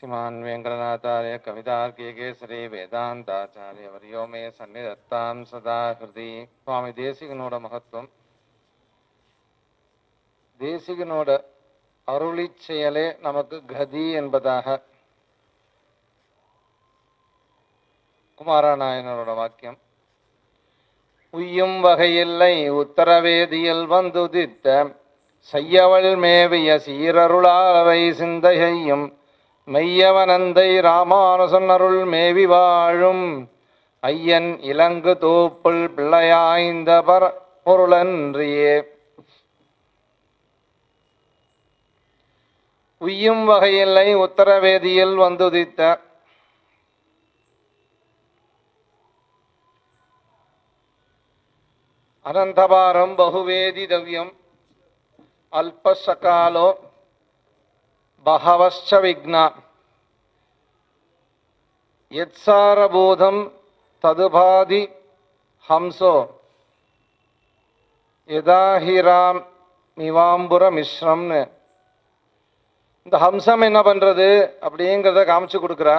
श्रीमान् वेङ्कटनाथार्य कवितार्किकेसरी वेदान्ताचार्यवर्यो मे सन्निधत्तां सदा ஹிருதி சுவாமி தேசிகனோட மகத்துவம் தேசிகனோட அருளி செயலே நமக்கு கதி என்பதாக குமாரநாயனரோட வாக்கியம் உய்யும் வகையில்லை உத்தரவேதியில் வந்துதித்த செய்யவள் மேவிய சீரருளாவை சிந்தையையும் மெய்யவனந்தை ராமானுசன் அருள் மேவி வாழும் ஐயன் இலங்கு தூப்புள் பிள்ளையாய்ந்த பர பொருளன்றியே உய்யும் வகையில்லை உத்தரவேதியில் வந்துதித்த அனந்தபாரம் பகுவேதி தவ்யம் அல்பசகாலோ பகவశ్చ விக்னா யத்சாரபூதம் ததுபாதி ஹம்சோ யதாஹிராம் மிவாம்புர மிஸ்ரம்னு இந்த ஹம்சம் என்ன பண்றது அப்படிங்கிறத காமிச்சு கொடுக்குறா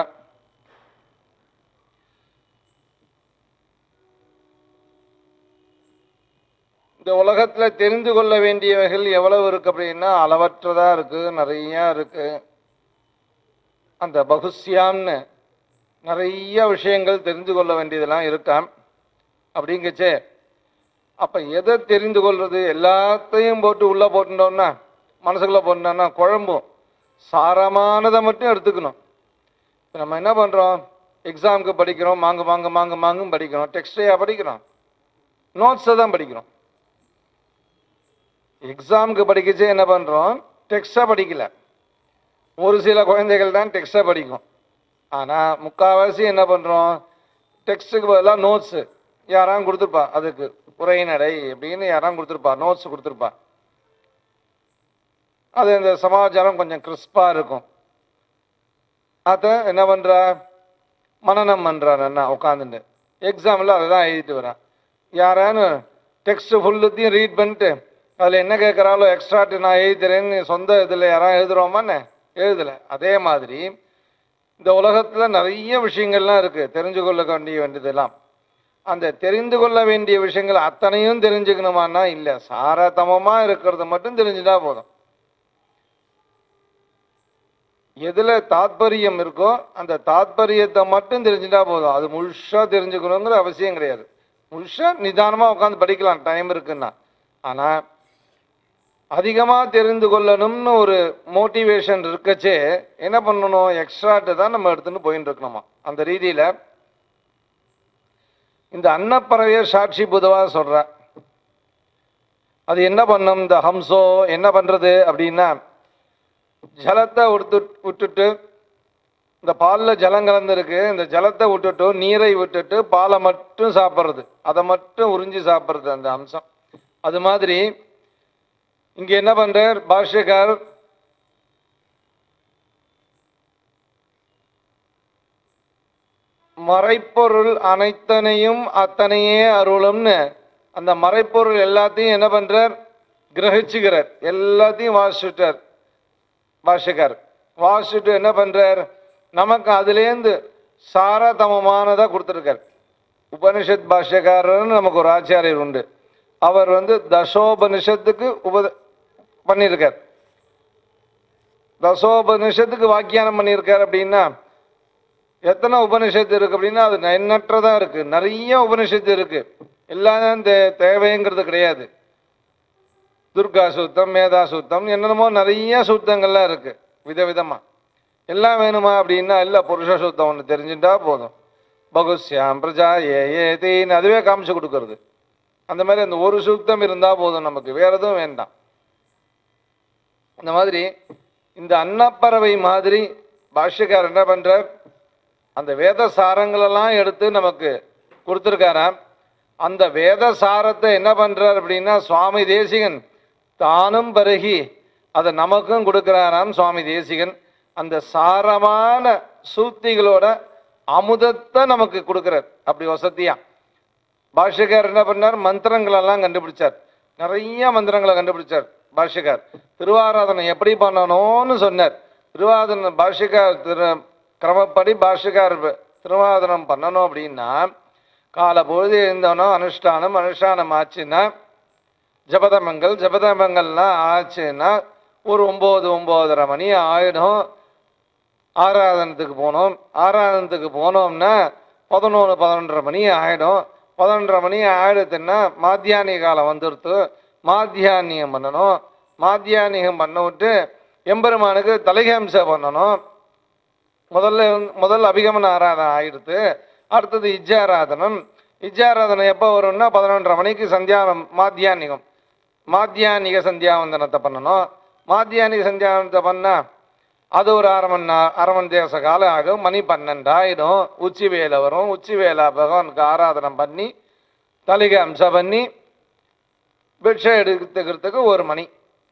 இந்த உலகத்துல தெரிந்து கொள்ள வேண்டியவைகள் எவ்வளவு இருக்கு அப்படின்னா அளவற்றதா இருக்கு நிறைய இருக்கு அந்த பகுஸ்யாம்னு நிறைய விஷயங்கள் தெரிந்து கொள்ள வேண்டியதெல்லாம் இருக்காம் அப்படிங்கச்சே அப்ப எதை தெரிந்து கொள்றது எல்லாத்தையும் போட்டு உள்ள போட்டுட்டோம்னா மனசுக்குள்ள போட்டோம்னா குழம்பும் சாரமானதை மட்டும் எடுத்துக்கணும் இப்ப நம்ம என்ன பண்றோம் எக்ஸாமுக்கு படிக்கிறோம் மாங்கு மாங்கு மாங்கு மாங்கும் படிக்கிறோம் டெக்ஸ்டையா படிக்கிறோம் நோட்ஸை தான் படிக்கிறோம் எக்ஸாமுக்கு படிக்கச்சே என்ன பண்றோம் டெக்ஸ்டா படிக்கல ஒரு சில குழந்தைகள் தான் டெக்ஸ்டா படிக்கும் ஆனா முக்கால்வாசி என்ன பண்றோம் டெக்ஸ்ட்டுக்கு பதிலாக நோட்ஸு யாராம் கொடுத்துருப்பா அதுக்கு உரைநடை அப்படின்னு யாராம் கொடுத்துருப்பா நோட்ஸ் கொடுத்துருப்பா அது இந்த சமாச்சாரம் கொஞ்சம் கிறிஸ்பா இருக்கும் அத என்ன பண்றா மனநம் பண்றான் என்ன உட்காந்துட்டு எக்ஸாம்ல அதை தான் எழுதிட்டு வரான் யாரானு டெக்ஸ்ட் ஃபுல்லுத்தையும் ரீட் பண்ணிட்டு அதில் என்ன கேட்குறாலோ எக்ஸ்ட்ராட்டு நான் எழுதுறேன்னு சொந்த இதில் யாராவது எழுதுறோமான்னு எழுதலை அதே மாதிரி இந்த உலகத்தில் நிறைய விஷயங்கள்லாம் இருக்கு தெரிஞ்சு கொள்ள வேண்டிய வேண்டியதெல்லாம் அந்த தெரிந்து கொள்ள வேண்டிய விஷயங்கள் அத்தனையும் தெரிஞ்சுக்கணுமான்னா இல்லை சாரதமமா இருக்கிறது மட்டும் தெரிஞ்சுட்டா போதும் எதுல தாத்பரியம் இருக்கோ அந்த தாத்பரியத்தை மட்டும் தெரிஞ்சுட்டா போதும் அது முழுசா தெரிஞ்சுக்கணுங்கிற அவசியம் கிடையாது முழுசா நிதானமா உட்காந்து படிக்கலாம் டைம் இருக்குன்னா ஆனா அதிகமா தெரிந்து கொள்ளணும்னு ஒரு மோட்டிவேஷன் இருக்கச்சே என்ன பண்ணணும் எக்ஸ்ட்ராட்டு தான் நம்ம எடுத்துன்னு போயின்னு இருக்கணுமா அந்த ரீதியில இந்த அன்னப்பறவைய சாட்சி புதவா சொல்ற அது என்ன பண்ணும் இந்த ஹம்சோ என்ன பண்றது அப்படின்னா ஜலத்தை விட்டு விட்டுட்டு இந்த பாலில் ஜலம் கலந்துருக்கு இந்த ஜலத்தை விட்டுட்டு நீரை விட்டுட்டு பாலை மட்டும் சாப்பிட்றது அதை மட்டும் உறிஞ்சி சாப்பிட்றது அந்த அம்சம் அது மாதிரி இங்க என்ன பண்றார் பாஷ்யக்கார் மறைப்பொருள் அனைத்தனையும் அத்தனையே அருளும்னு அந்த மறைப்பொருள் எல்லாத்தையும் என்ன பண்றார் கிரகிச்சுக்கிறார் எல்லாத்தையும் வாசிச்சுட்டார் பாஷ்யக்கார் வாசிச்சுட்டு என்ன பண்றார் நமக்கு அதுலேருந்து சாரதமமானதா கொடுத்துருக்கார் உபனிஷத் பாஷ்யக்காரர்னு நமக்கு ஒரு ஆச்சாரியர் உண்டு அவர் வந்து தசோபனிஷத்துக்கு உப பண்ணியிருக்கார் தசோபனிஷத்துக்கு வாக்கியானம் பண்ணியிருக்கார் அப்படின்னா எத்தனை உபனிஷத்து இருக்கு அப்படின்னா அது எண்ணற்றதா இருக்கு நிறைய உபனிஷத்து இருக்கு எல்லாம் தே தேவைங்கிறது கிடையாது துர்கா சூத்தம் மேதா சூத்தம் என்னென்னமோ நிறைய சூத்தங்கள்லாம் இருக்கு விதவிதமா எல்லாம் வேணுமா அப்படின்னா இல்லை புருஷ சூத்தம் ஒன்று தெரிஞ்சுட்டா போதும் பகுஸ்யாம் பிரஜா ஏ ஏதேன்னு அதுவே காமிச்சு கொடுக்கறது அந்த மாதிரி அந்த ஒரு சூக்தம் இருந்தா போதும் நமக்கு வேற எதுவும் வேண்டாம் இந்த மாதிரி இந்த அன்னப்பறவை மாதிரி பாஷ்யக்காரர் என்ன பண்றார் அந்த வேத சாரங்களெல்லாம் எடுத்து நமக்கு கொடுத்துருக்காராம் அந்த வேத சாரத்தை என்ன பண்றார் அப்படின்னா சுவாமி தேசிகன் தானும் பருகி அதை நமக்கும் கொடுக்கிறாராம் சுவாமி தேசிகன் அந்த சாரமான சூத்திகளோட அமுதத்தை நமக்கு கொடுக்கிறார் அப்படி வசதியா பாஷ்யக்கார் என்ன பண்ணார் மந்திரங்கள் எல்லாம் கண்டுபிடிச்சார் நிறைய மந்திரங்களை கண்டுபிடிச்சார் பாஷ்யக்கார் திருவாராதனை எப்படி பண்ணணும்னு சொன்னார் திருவாதனம் பாஷிகார் திரு கிரமப்படி பாஷிகார் திருவாதனம் பண்ணணும் அப்படின்னா காலை பொழுது இருந்தோனோ அனுஷ்டானம் அனுஷ்டானம் ஆச்சுன்னா ஜபதமங்கள் ஜபதமங்கள்லாம் ஆச்சுன்னா ஒரு ஒம்பது ஒம்போதரை மணி ஆயிடும் ஆராதனத்துக்கு போனோம் ஆராதனத்துக்கு போனோம்னா பதினொன்று பதினொன்றரை மணி ஆயிடும் பதினொன்றரை மணி ஆயிடுத்துன்னா மாத்தியானிய காலம் வந்துடுத்து மாத்தியானியம் பண்ணணும் மாத்தியானியம் பண்ண விட்டு எம்பெருமானுக்கு தலைகம்சை பண்ணணும் முதல்ல வந்து- முதல்ல அபிகமன ஆராதனை ஆயிடுத்து அடுத்தது இஜ்ஜாராதனம் இஜ்ஜாராதனை எப்போ வரும்னா பதினொன்றரை மணிக்கு சந்தியானம் மாத்தியானிகம் மாத்தியானிக சந்தியாவந்தனத்தை பண்ணணும் மாத்தியானிக சந்தியாவந்தனத்தை பண்ணா அது ஒரு அரை மணி நா- அரை மணி தேச காலம் ஆகும் மணி பன்னெண்டு ஆயிடும் உச்சி வேலை வரும் உச்சி வேலை பகவானுக்கு ஆராதனம் பண்ணி தலைக்கு அம்சம் பண்ணி பிக்ஷை எடுத்துக்கிறதுக்கு ஒரு மணி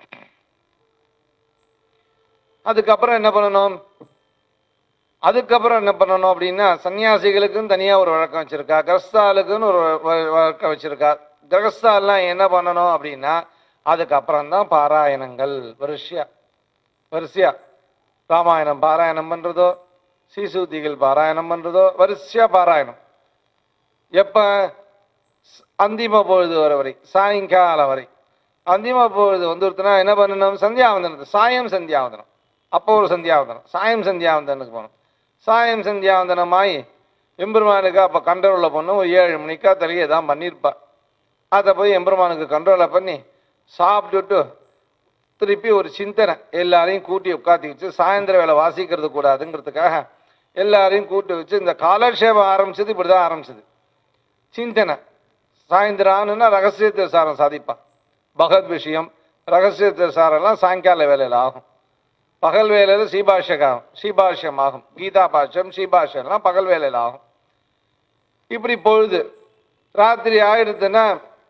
அதுக்கப்புறம் என்ன பண்ணணும் அதுக்கப்புறம் என்ன பண்ணணும் அப்படின்னா சன்னியாசிகளுக்குன்னு தனியாக ஒரு வழக்கம் வச்சிருக்கா கிரஸ்தாலுக்குன்னு ஒரு வ- வழக்கம் வச்சிருக்கா கிரகஸ்தாலாம் என்ன பண்ணணும் அப்படின்னா அதுக்கப்புறம் தான் பாராயணங்கள் வரிசையா வரிசையா ராமாயணம் பாராயணம் பண்றதோ சீசூத்திகள் பாராயணம் பண்றதோ வரிசையா பாராயணம் எப்ப ஸ்- அந்திம பொழுது வர வரை சாயங்காலம் வரை அந்திம பொழுது வந்துருத்துனா என்ன பண்ணணும் சந்தியாவந்தனத்தை சாயம் சந்தியாவந்தனம் அப்போ ஒரு சந்தியாவந்தனம் சாயம் சந்தியாவந்தனுக்கு போகணும் சாயம் சந்தியாவந்தனமாயி எம்பெருமானுக்கு அப்போ கண்ட்ரோலில் பண்ணணும் ஒரு ஏழு மணிக்கா தலையை தான் பண்ணியிருப்பா அதை போய் எம்பெருமானுக்கு கண்ட்ரோலை பண்ணி சாப்பிட்டுட்டு திருப்பி ஒரு சிந்தனை எல்லாரையும் கூட்டி உட்காத்தி வச்சு சாயந்தர வேலை வாசிக்கிறது கூடாதுங்கிறதுக்காக எல்லாரையும் கூட்டி வச்சு இந்த காலக்ஷேபம் ஆரம்பிச்சது இப்படி தான் ஆரம்பிச்சது சிந்தனை சாயந்தரம் ஆனுன்னா ரகசிய சாரம் சாதிப்பான் பகவத் விஷயம் ரகசிய சாரெல்லாம் சாயங்கால வேலையில் ஆகும் பகல் வேலையில் சீபாஷ்யம் ஆகும் சீபாஷ்யம் ஆகும் கீதா பாஷ்யம் சீபாஷ்யம்லாம் பகல் வேலையில் ஆகும் இப்படி பொழுது ராத்திரி ஆயிடுத்துன்னா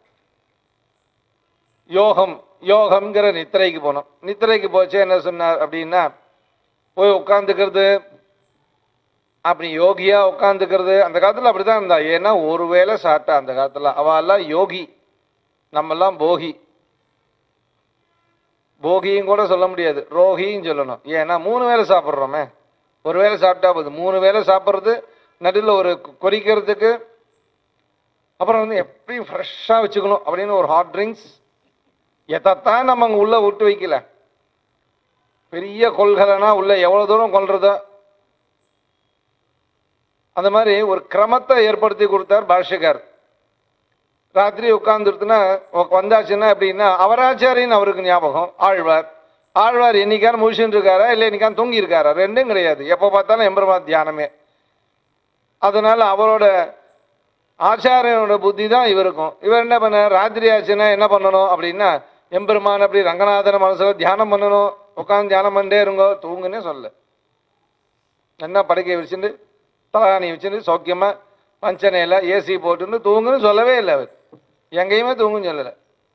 யோகம் யோகம்ங்கிற நித்திரைக்கு போனோம் நித்திரைக்கு போச்சு என்ன சொன்னார் அப்படின்னா போய் உட்காந்துக்கிறது அப்படி யோகியா உட்காந்துக்கிறது அந்த காலத்துல அப்படிதான் இருந்தா ஏன்னா ஒரு வேளை சாப்பிட்டா அந்த காலத்துல அவெல்லாம் யோகி நம்மெல்லாம் போகி போகியும் கூட சொல்ல முடியாது ரோகின்னு சொல்லணும் ஏன்னா மூணு வேளை சாப்பிட்றோமே ஒரு வேளை சாப்பிட்டா போதும் மூணு வேளை சாப்பிட்றது நடுவில் ஒரு கொ- கொறிக்கிறதுக்கு அப்புறம் வந்து எப்படியும் ஃப்ரெஷ்ஷாக வச்சுக்கணும் அப்படின்னு ஒரு ஹாட் ட்ரிங்க்ஸ் எதைத்தான் நம்ம அங்கே உள்ள விட்டு வைக்கல பெரிய கொள்கலனா உள்ள எவ்வளோ தூரம் கொள்றதோ அந்த மாதிரி ஒரு கிரமத்தை ஏற்படுத்தி கொடுத்தார் பாஷ்யக்கார் ராத்திரி உட்காந்துருத்துனா வந்தாச்சுன்னா எப்படின்னா அவராச்சாரின்னு அவருக்கு ஞாபகம் ஆழ்வார் ஆழ்வார் என்னைக்கான முழிச்சுட்டு இருக்காரா இல்லை என்னைக்கான தூங்கி இருக்காரா ரெண்டும் கிடையாது எப்போ பார்த்தாலும் எம்பெருமா தியானமே அதனால அவரோட ஆச்சாரியனோட புத்தி தான் இவருக்கும் இவர் என்ன பண்ண ராத்திரி ஆச்சுன்னா என்ன பண்ணணும் அப்படின்னா எம்பெருமான் அப்படி ரங்கநாதன் மனசுல தியானம் பண்ணணும் உட்காந்து தியானம் பண்ணிட்டே இருங்கோ தூங்குன்னே சொல்ல என்ன படுக்கை வச்சுட்டு தலாணி வச்சுட்டு சௌக்கியமா பஞ்சனையில் ஏசி போட்டுன்னு தூங்குன்னு சொல்லவே இல்லை அவர் எங்கேயுமே தூங்குன்னு சொல்லலை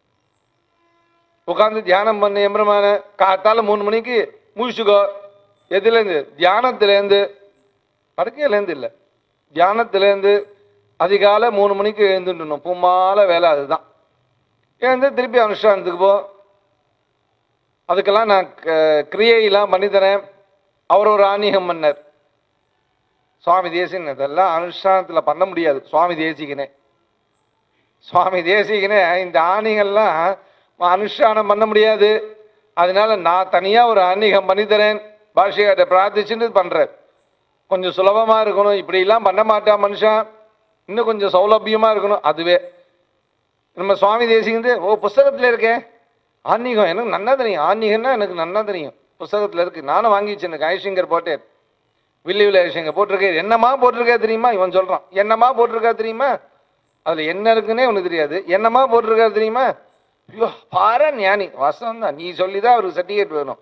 உட்காந்து தியானம் பண்ண எம்பெருமான காத்தால மூணு மணிக்கு முடிச்சுக்கோ எதுலேருந்து தியானத்துலேருந்து படுக்கையிலேருந்து இல்லை தியானத்துலேருந்து அதிகாலை மூணு மணிக்கு எழுந்துட்டணும் பும்மால வேலை அதுதான் எழுந்து திருப்பி அனுஷ்டானத்துக்கு போ அதுக்கெல்லாம் நான் க- கிரியையெல்லாம் பண்ணித்தரேன் அவர் ஒரு ஆன்மீகம் பண்ணார் சுவாமி தேசிகன் இதெல்லாம் அனுஷ்டானத்தில் பண்ண முடியாது சுவாமி தேசிகனே சுவாமி தேசிகனே இந்த ஆணிகள்லாம் அனுஷ்டானம் பண்ண முடியாது அதனால நான் தனியாக ஒரு ஆன்மீகம் பண்ணித்தரேன் பாஷையாட்ட பிரார்த்திச்சுட்டு பண்ணுறேன் கொஞ்சம் சுலபமாக இருக்கணும் இப்படிலாம் பண்ண மாட்டான் மனுஷன் இன்னும் கொஞ்சம் சௌலபியமாக இருக்கணும் அதுவே நம்ம சுவாமி தேசிகந்து ஓ புஸ்தகத்தில் இருக்கே ஆன்மீகம் எனக்கு நன்னா தெரியும் ஆன்மீகம்னா எனக்கு நன்னா தெரியும் புஸ்தகத்தில் இருக்கு நானும் வாங்கி வச்சிருக்கேன் ஐஷங்கர் போட்டேன் வில்லி வில்ல ஐஷங்கர் போட்டிருக்கேன் என்னமா போட்டிருக்கா தெரியுமா இவன் சொல்கிறான் என்னமா போட்டிருக்கா தெரியுமா அதில் என்ன இருக்குன்னே உனக்கு தெரியாது என்னமா போட்டிருக்கா தெரியுமா ஐயோ பாரு ஞானி வாசம் தான் நீ சொல்லி தான் அவருக்கு சர்டிஃபிகேட் வேணும்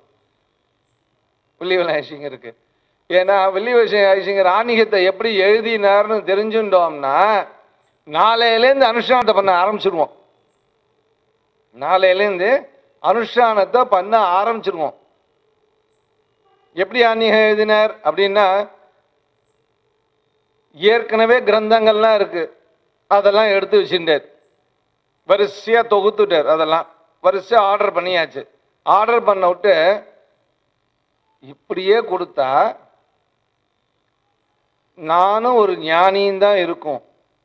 வில்லி வில்ல ஐஷங்கருக்கு ஏன்னா வில்லி விஷயம் ஐஷங்கர் ஆன்மீகத்தை எப்படி எழுதினார்னு தெரிஞ்சுட்டோம்னா நாளையிலேருந்து அனுஷ்டானத்தை பண்ண ஆரம்பிச்சிருவோம் நாளையிலேருந்து அனுஷ்டானத்தை பண்ண ஆரம்பிச்சிருவோம் எப்படி ஆன்மீகம் எழுதினார் அப்படின்னா ஏற்கனவே கிரந்தங்கள்லாம் இருக்கு அதெல்லாம் எடுத்து வச்சுட்டார் வரிசையா தொகுத்துட்டார் அதெல்லாம் வரிசையா ஆர்டர் பண்ணியாச்சு ஆர்டர் பண்ண விட்டு இப்படியே கொடுத்தா நானும் ஒரு ஞானியும் தான் இருக்கும்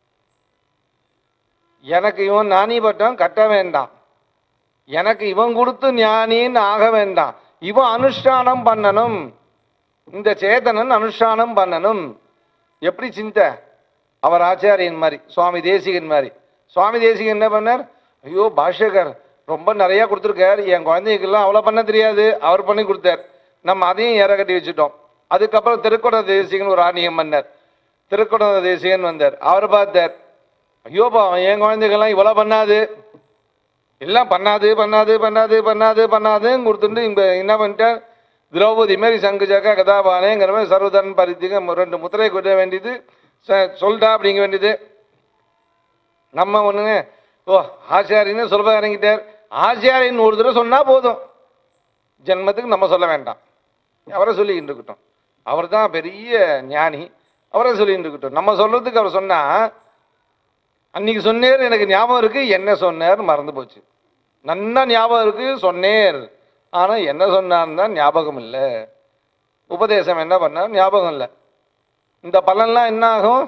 எனக்கு இவன் ஞானி பட்டம் கட்ட வேண்டாம் எனக்கு இவன் கொடுத்து ஞானின்னு ஆக வேண்டாம் இவன் அனுஷ்டானம் பண்ணணும் இந்த சேதனன் அனுஷ்டானம் பண்ணணும் எப்படி சிந்தை அவர் ஆச்சாரியன் மாதிரி சுவாமி தேசிகன் மாதிரி சுவாமி தேசிகன் என்ன பண்ணார் ஐயோ பாஷ்யகர் ரொம்ப நிறைய கொடுத்துருக்கார் என் குழந்தைகளுக்கெல்லாம் அவ்வளோ பண்ண தெரியாது அவர் பண்ணி கொடுத்தார் நம்ம அதையும் ஏற கட்டி வச்சுட்டோம் அதுக்கப்புறம் திருக்குட தேசிகன் ஒரு ஆணியம் பண்ணார் திருக்குட தேசிகன் வந்தார் அவர் பார்த்தார் ஐயோப்பா என் குழந்தைகள்லாம் இவ்வளோ பண்ணாது எல்லாம் பண்ணாது பண்ணாது பண்ணாது பண்ணாது பண்ணாதுன்னு கொடுத்துட்டு இங்க என்ன பண்ணிட்டேன் திரௌபதி மாரி சங்கு ஜக்க கதாபானேங்கிற மாதிரி சர்வதன் பரித்திக ரெண்டு முத்திரை கொட்ட வேண்டியது ச- சொல்லிட்டா அப்படிங்க வேண்டியது நம்ம ஒண்ணுங்க ஓ ஆச்சாரியன்னு சொல்ல இறங்கிட்டார் ஆச்சாரியன் ஒரு தடவை சொன்னா போதும் ஜென்மத்துக்கு நம்ம சொல்ல வேண்டாம் அவரை சொல்லிக்கிட்டு இருக்கட்டும் அவர் தான் பெரிய ஞானி அவரை சொல்லிக்கிட்டு இருக்கட்டும் நம்ம சொல்றதுக்கு அவர் சொன்னா அன்னைக்கு சொன்னேர் எனக்கு ஞாபகம் இருக்கு என்ன சொன்னார் மறந்து போச்சு நன்னா ஞாபகம் இருக்கு சொன்னேர் ஆனா என்ன சொன்னார்னு தான் ஞாபகம் இல்லை உபதேசம் என்ன பண்ணார் ஞாபகம் இல்லை இந்த பலன்லாம் என்ன ஆகும்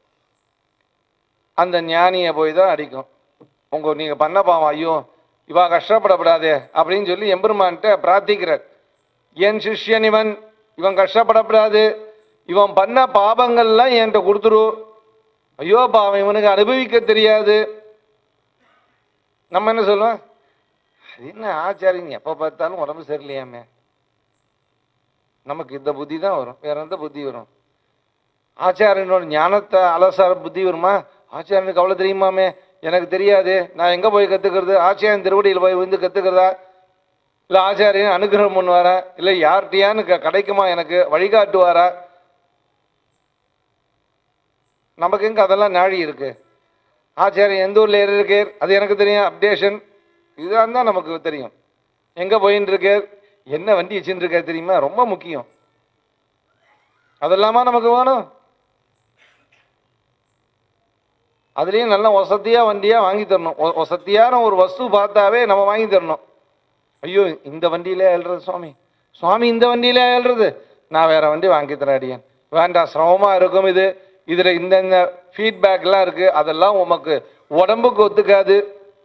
அந்த ஞானியை போய் தான் அடிக்கும் உங்க நீங்க பண்ண பாவம் ஐயோ இவா கஷ்டப்படப்படாதே அப்படின்னு சொல்லி எம்பெருமான்கிட்ட பிரார்த்திக்கிறார் என் சிஷ்யன் இவன் இவன் கஷ்டப்படக்கூடாது இவன் பண்ண பாபங்கள்லாம் என்கிட்ட கொடுத்துரு ஐயோ பாவம் இவனுக்கு அனுபவிக்க தெரியாது நம்ம என்ன சொல்லுவோம் அது என்ன ஆச்சாரியன் எப்போ பார்த்தாலும் உடம்பு சரியில்லையாமே நமக்கு இந்த புத்தி தான் வரும் வேற எந்த புத்தி வரும் ஆச்சாரியனோட ஞானத்தை அலசார புத்தி வருமா ஆச்சாரியனுக்கு அவ்வளோ தெரியுமாமே எனக்கு தெரியாது நான் எங்கே போய் கற்றுக்கிறது ஆச்சாரியன் திருவடியில் போய் வந்து கற்றுக்கிறதா இல்லை ஆச்சாரியன் அனுகிரகம் பண்ணுவாரா இல்லை யார்கிட்டயான்னு க- கிடைக்குமா எனக்கு வழிகாட்டுவாரா நமக்கு எங்க அதெல்லாம் நாழி இருக்கு ஆச்சாரியன் எந்த ஊர்ல ஏறி இருக்கார் அது எனக்கு தெரியும் அப்டேஷன் இதுதான் தான் நமக்கு தெரியும் எங்க போயின்னு இருக்கார் என்ன வண்டி வச்சுட்டு இருக்கார் தெரியுமா ரொம்ப முக்கியம் அதெல்லாமா நமக்கு வேணும் அதுலயும் நல்ல வசதியா வண்டியா வாங்கி தரணும் ஒ- வசதியான ஒரு வஸ்து பார்த்தாவே நம்ம வாங்கி தரணும் ஐயோ இந்த வண்டியில ஏழ்றது சுவாமி சுவாமி இந்த வண்டியில ஏழ்றது நான் வேற வண்டி வாங்கி தரேன் அடியேன் வேண்டாம் சிரமமா இருக்கும் இது இதுல இந்த இந்த ஃபீட்பேக்லாம் இருக்கு அதெல்லாம் உமக்கு உடம்புக்கு ஒத்துக்காது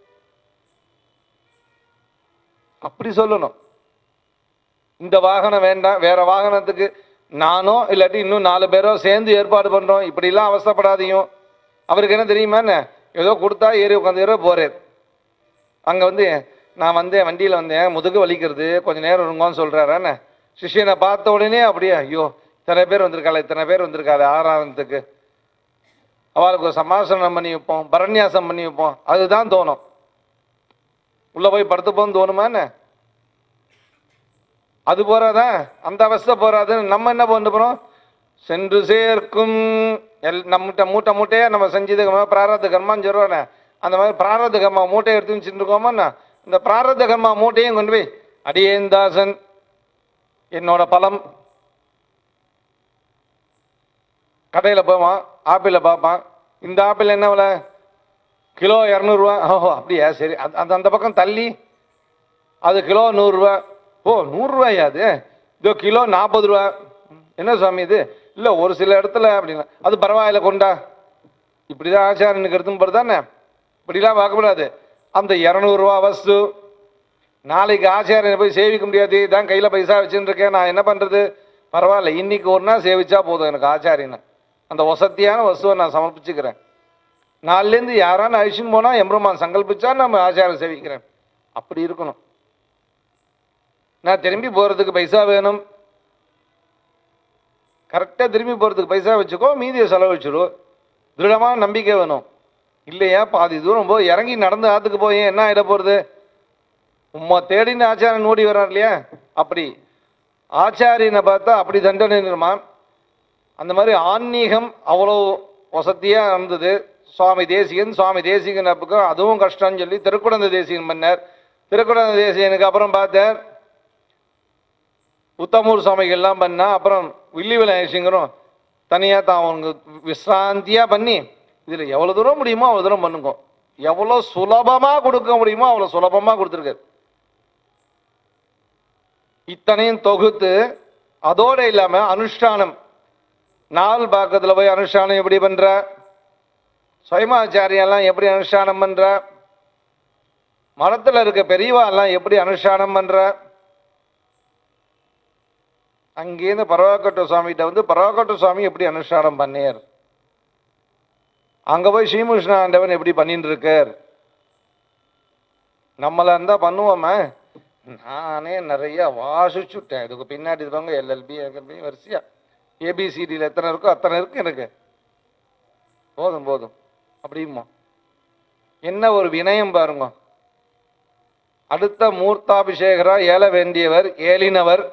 அப்படி சொல்லணும் இந்த வாகனம் வேண்டாம் வேற வாகனத்துக்கு நானோ இல்லாட்டி இன்னும் நாலு பேரோ சேர்ந்து ஏற்பாடு பண்றோம் இப்படிலாம் அவஸ்தைப்படாதீங்க அவருக்கு என்ன தெரியுமா என்ன ஏதோ கொடுத்தா ஏறி உட்காந்து போறாரு அங்க வந்து நான் வந்தேன் வண்டியில வந்தேன் முதுகு வலிக்கிறது கொஞ்ச நேரம் இருங்கன்னு சொல்றாரு என்ன சிஷ்யனை பார்த்த உடனே அப்படியே ஐயோ இத்தனை பேர் வந்திருக்காளே இத்தனை பேர் வந்திருக்காளே ஆறாயிரத்துக்கு அவளுக்கு ஒரு சமாசனம் பண்ணி வைப்போம் பரநியாசம் பண்ணி வைப்போம் அதுதான் தோணும் உள்ள போய் படுத்துப்போன்னு தோணுமா என்ன அது போறாதா அந்த அவஸ்தை போறாதுன்னு நம்ம என்ன பண்ண போறோம் சென்று சேர்க்கும் எல் நம்மகிட்ட மூட்டை மூட்டையா நம்ம செஞ்சது பிராரத்த கர்மான்னு சொல்றோம் அந்த மாதிரி பிராரத்த கர்மா மூட்டையை எடுத்து வச்சுட்டு இருக்கோமா இந்த பிராரத்த கர்மா மூட்டையும் கொண்டு போய் அடியேந்தாசன் என்னோட பலம் கடையில் போவான் ஆப்பிளை பார்ப்பான் இந்த ஆப்பிள் என்ன விலை கிலோ இரநூறுவா ஓஹோ அப்படியா சரி அது அந்த அந்த பக்கம் தள்ளி அது கிலோ நூறுரூவா ஓ நூறுரூவாயா அது இதோ கிலோ நாற்பது ரூபா என்ன சுவாமி இது இல்லை ஒரு சில இடத்துல அப்படின்னா அது பரவாயில்ல கொண்டா இப்படிதான் ஆச்சாரனுக்கு எடுத்துன்னு போகிறது தானே இப்படிலாம் பார்க்கக்கூடாது அந்த இரநூறுவா வஸ்து நாளைக்கு ஆச்சாரியனை போய் சேவிக்க முடியாது தான் கையில் பைசா வச்சுட்டு இருக்கேன் நான் என்ன பண்ணுறது பரவாயில்ல இன்னைக்கு ஒரு நாள் சேவிச்சா போதும் எனக்கு ஆச்சாரியனை அந்த வசதியான வஸ்துவை நான் சமர்ப்பிச்சுக்கிறேன் நாலுலேருந்து யாரான அழிச்சுன்னு போனால் எம்பெருமான் சங்கல்பிச்சா நம்ம ஆச்சாரம் சேவிக்கிறேன் அப்படி இருக்கணும் நான் திரும்பி போகிறதுக்கு பைசா வேணும் கரெக்டாக திரும்பி போகிறதுக்கு பைசா வச்சுக்கோ மீதியை செலவழிச்சிடு திருடமான நம்பிக்கை வேணும் இல்லையா பாதி தூரம் போய் இறங்கி நடந்து ஆற்றுக்கு போய் என்ன ஆகிட போகிறது உம்மா தேடின்னு ஆச்சாரியன் ஓடி வர்றார் இல்லையா அப்படி ஆச்சாரியனை பார்த்தா அப்படி தண்டனை நிர்மா அந்த மாதிரி ஆன்மீகம் அவ்வளோ வசதியாக இருந்தது சுவாமி தேசிகன் சுவாமி தேசிகன் அப்பக்கம் அதுவும் கஷ்டம்னு சொல்லி திருக்குடந்த தேசிகன் பண்ணார் திருக்குடந்த தேசிகனுக்கு அப்புறம் பார்த்தார் உத்தமூர் சுவாமிகள்லாம் பண்ணா அப்புறம் வில்லி விநாயகரும் தனியாக தான் அவங்க விசிராந்தியாக பண்ணி இதில் எவ்வளோ தூரம் முடியுமோ அவ்வளோ தூரம் பண்ணுங்க எவ்வளோ சுலபமாக கொடுக்க முடியுமோ அவ்வளோ சுலபமாக கொடுத்துருக்காரு இத்தனையும் தொகுத்து அதோட இல்லாம அனுஷ்டானம் நாள் பாக்கத்துல போய் அனுஷ்டானம் எப்படி பண்ற சுயமாச்சாரியெல்லாம் எப்படி அனுஷ்டானம் பண்ற மரத்துல இருக்க பெரியவா எல்லாம் எப்படி அனுஷ்டானம் பண்ற அங்கேருந்து பரவாக்கட்ட சுவாமிகிட்ட வந்து பரவாக்கட்ட சுவாமி எப்படி அனுஷ்டானம் பண்ணியார் அங்க போய் ஸ்ரீமுஷ்ண ஆண்டவன் எப்படி பண்ணிட்டு இருக்கார் நம்மள இருந்தா பண்ணுவோமே நானே நிறைய வாசிச்சுட்டேன் இதுக்கு பின்னாடி இருக்கவங்க எல்எல்பி எல்எல்பி வரிசையா ஏபிசிடியில் எத்தனை இருக்கோ அத்தனை இருக்கு எனக்கு போதும் போதும் அப்படிமா என்ன ஒரு வினயம் பாருங்க அடுத்த மூர்த்தாபிஷேகரா ஏல வேண்டியவர் ஏலினவர்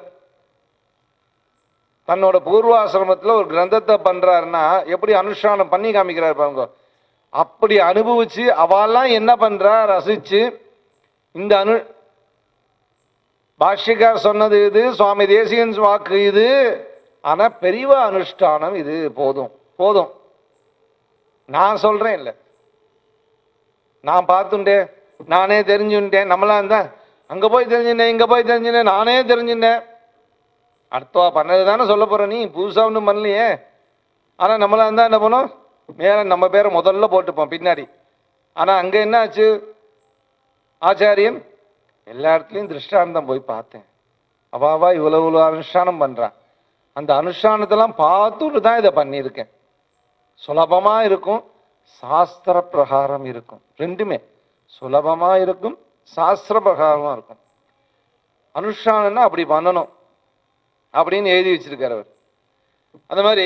தன்னோட பூர்வாசிரமத்துல ஒரு கிரந்தத்தை பண்றாருன்னா எப்படி அனுஷ்டானம் பண்ணி காமிக்கிறார் பாருங்க அப்படி அனுபவிச்சு அவெல்லாம் என்ன பண்றா ரசிச்சு இந்த அனு பாஷ்யக்கார் சொன்னது இது சுவாமி தேசிகன் வாக்கு இது ஆனா பெரியவா அனுஷ்டானம் இது போதும் போதும் நான் சொல்றேன் இல்ல நான் பார்த்துட்டேன் நானே தெரிஞ்சுட்டேன் நம்மளா இருந்தா அங்க போய் தெரிஞ்சுட்டேன் இங்க போய் தெரிஞ்சுட்டேன் நானே தெரிஞ்சுட்டேன் அடுத்தவா பண்ணது தானே சொல்ல போற நீ புதுசா ஒன்றும் பண்ணலையே ஆனா நம்மளா இருந்தா என்ன பண்ணோம் மேல நம்ம பேரை முதல்ல போட்டுப்போம் பின்னாடி ஆனா அங்க என்ன ஆச்சு ஆச்சாரியன் எல்லா இடத்துலையும் திருஷ்டாந்தம் போய் பார்த்தேன் அவாவா இவ்வளவு இவ்வளவு அனுஷ்டானம் பண்றான் அந்த அனுஷ்டானத்தெல்லாம் பார்த்துட்டு தான் இதை பண்ணியிருக்கேன் சுலபமா இருக்கும் சாஸ்திர பிரகாரம் இருக்கும் ரெண்டுமே சுலபமா இருக்கும் சாஸ்திர பிரகாரமா இருக்கும் அனுஷ்டானம்னா அப்படி பண்ணணும் அப்படின்னு எழுதி வச்சிருக்காரு அவர் அந்த மாதிரி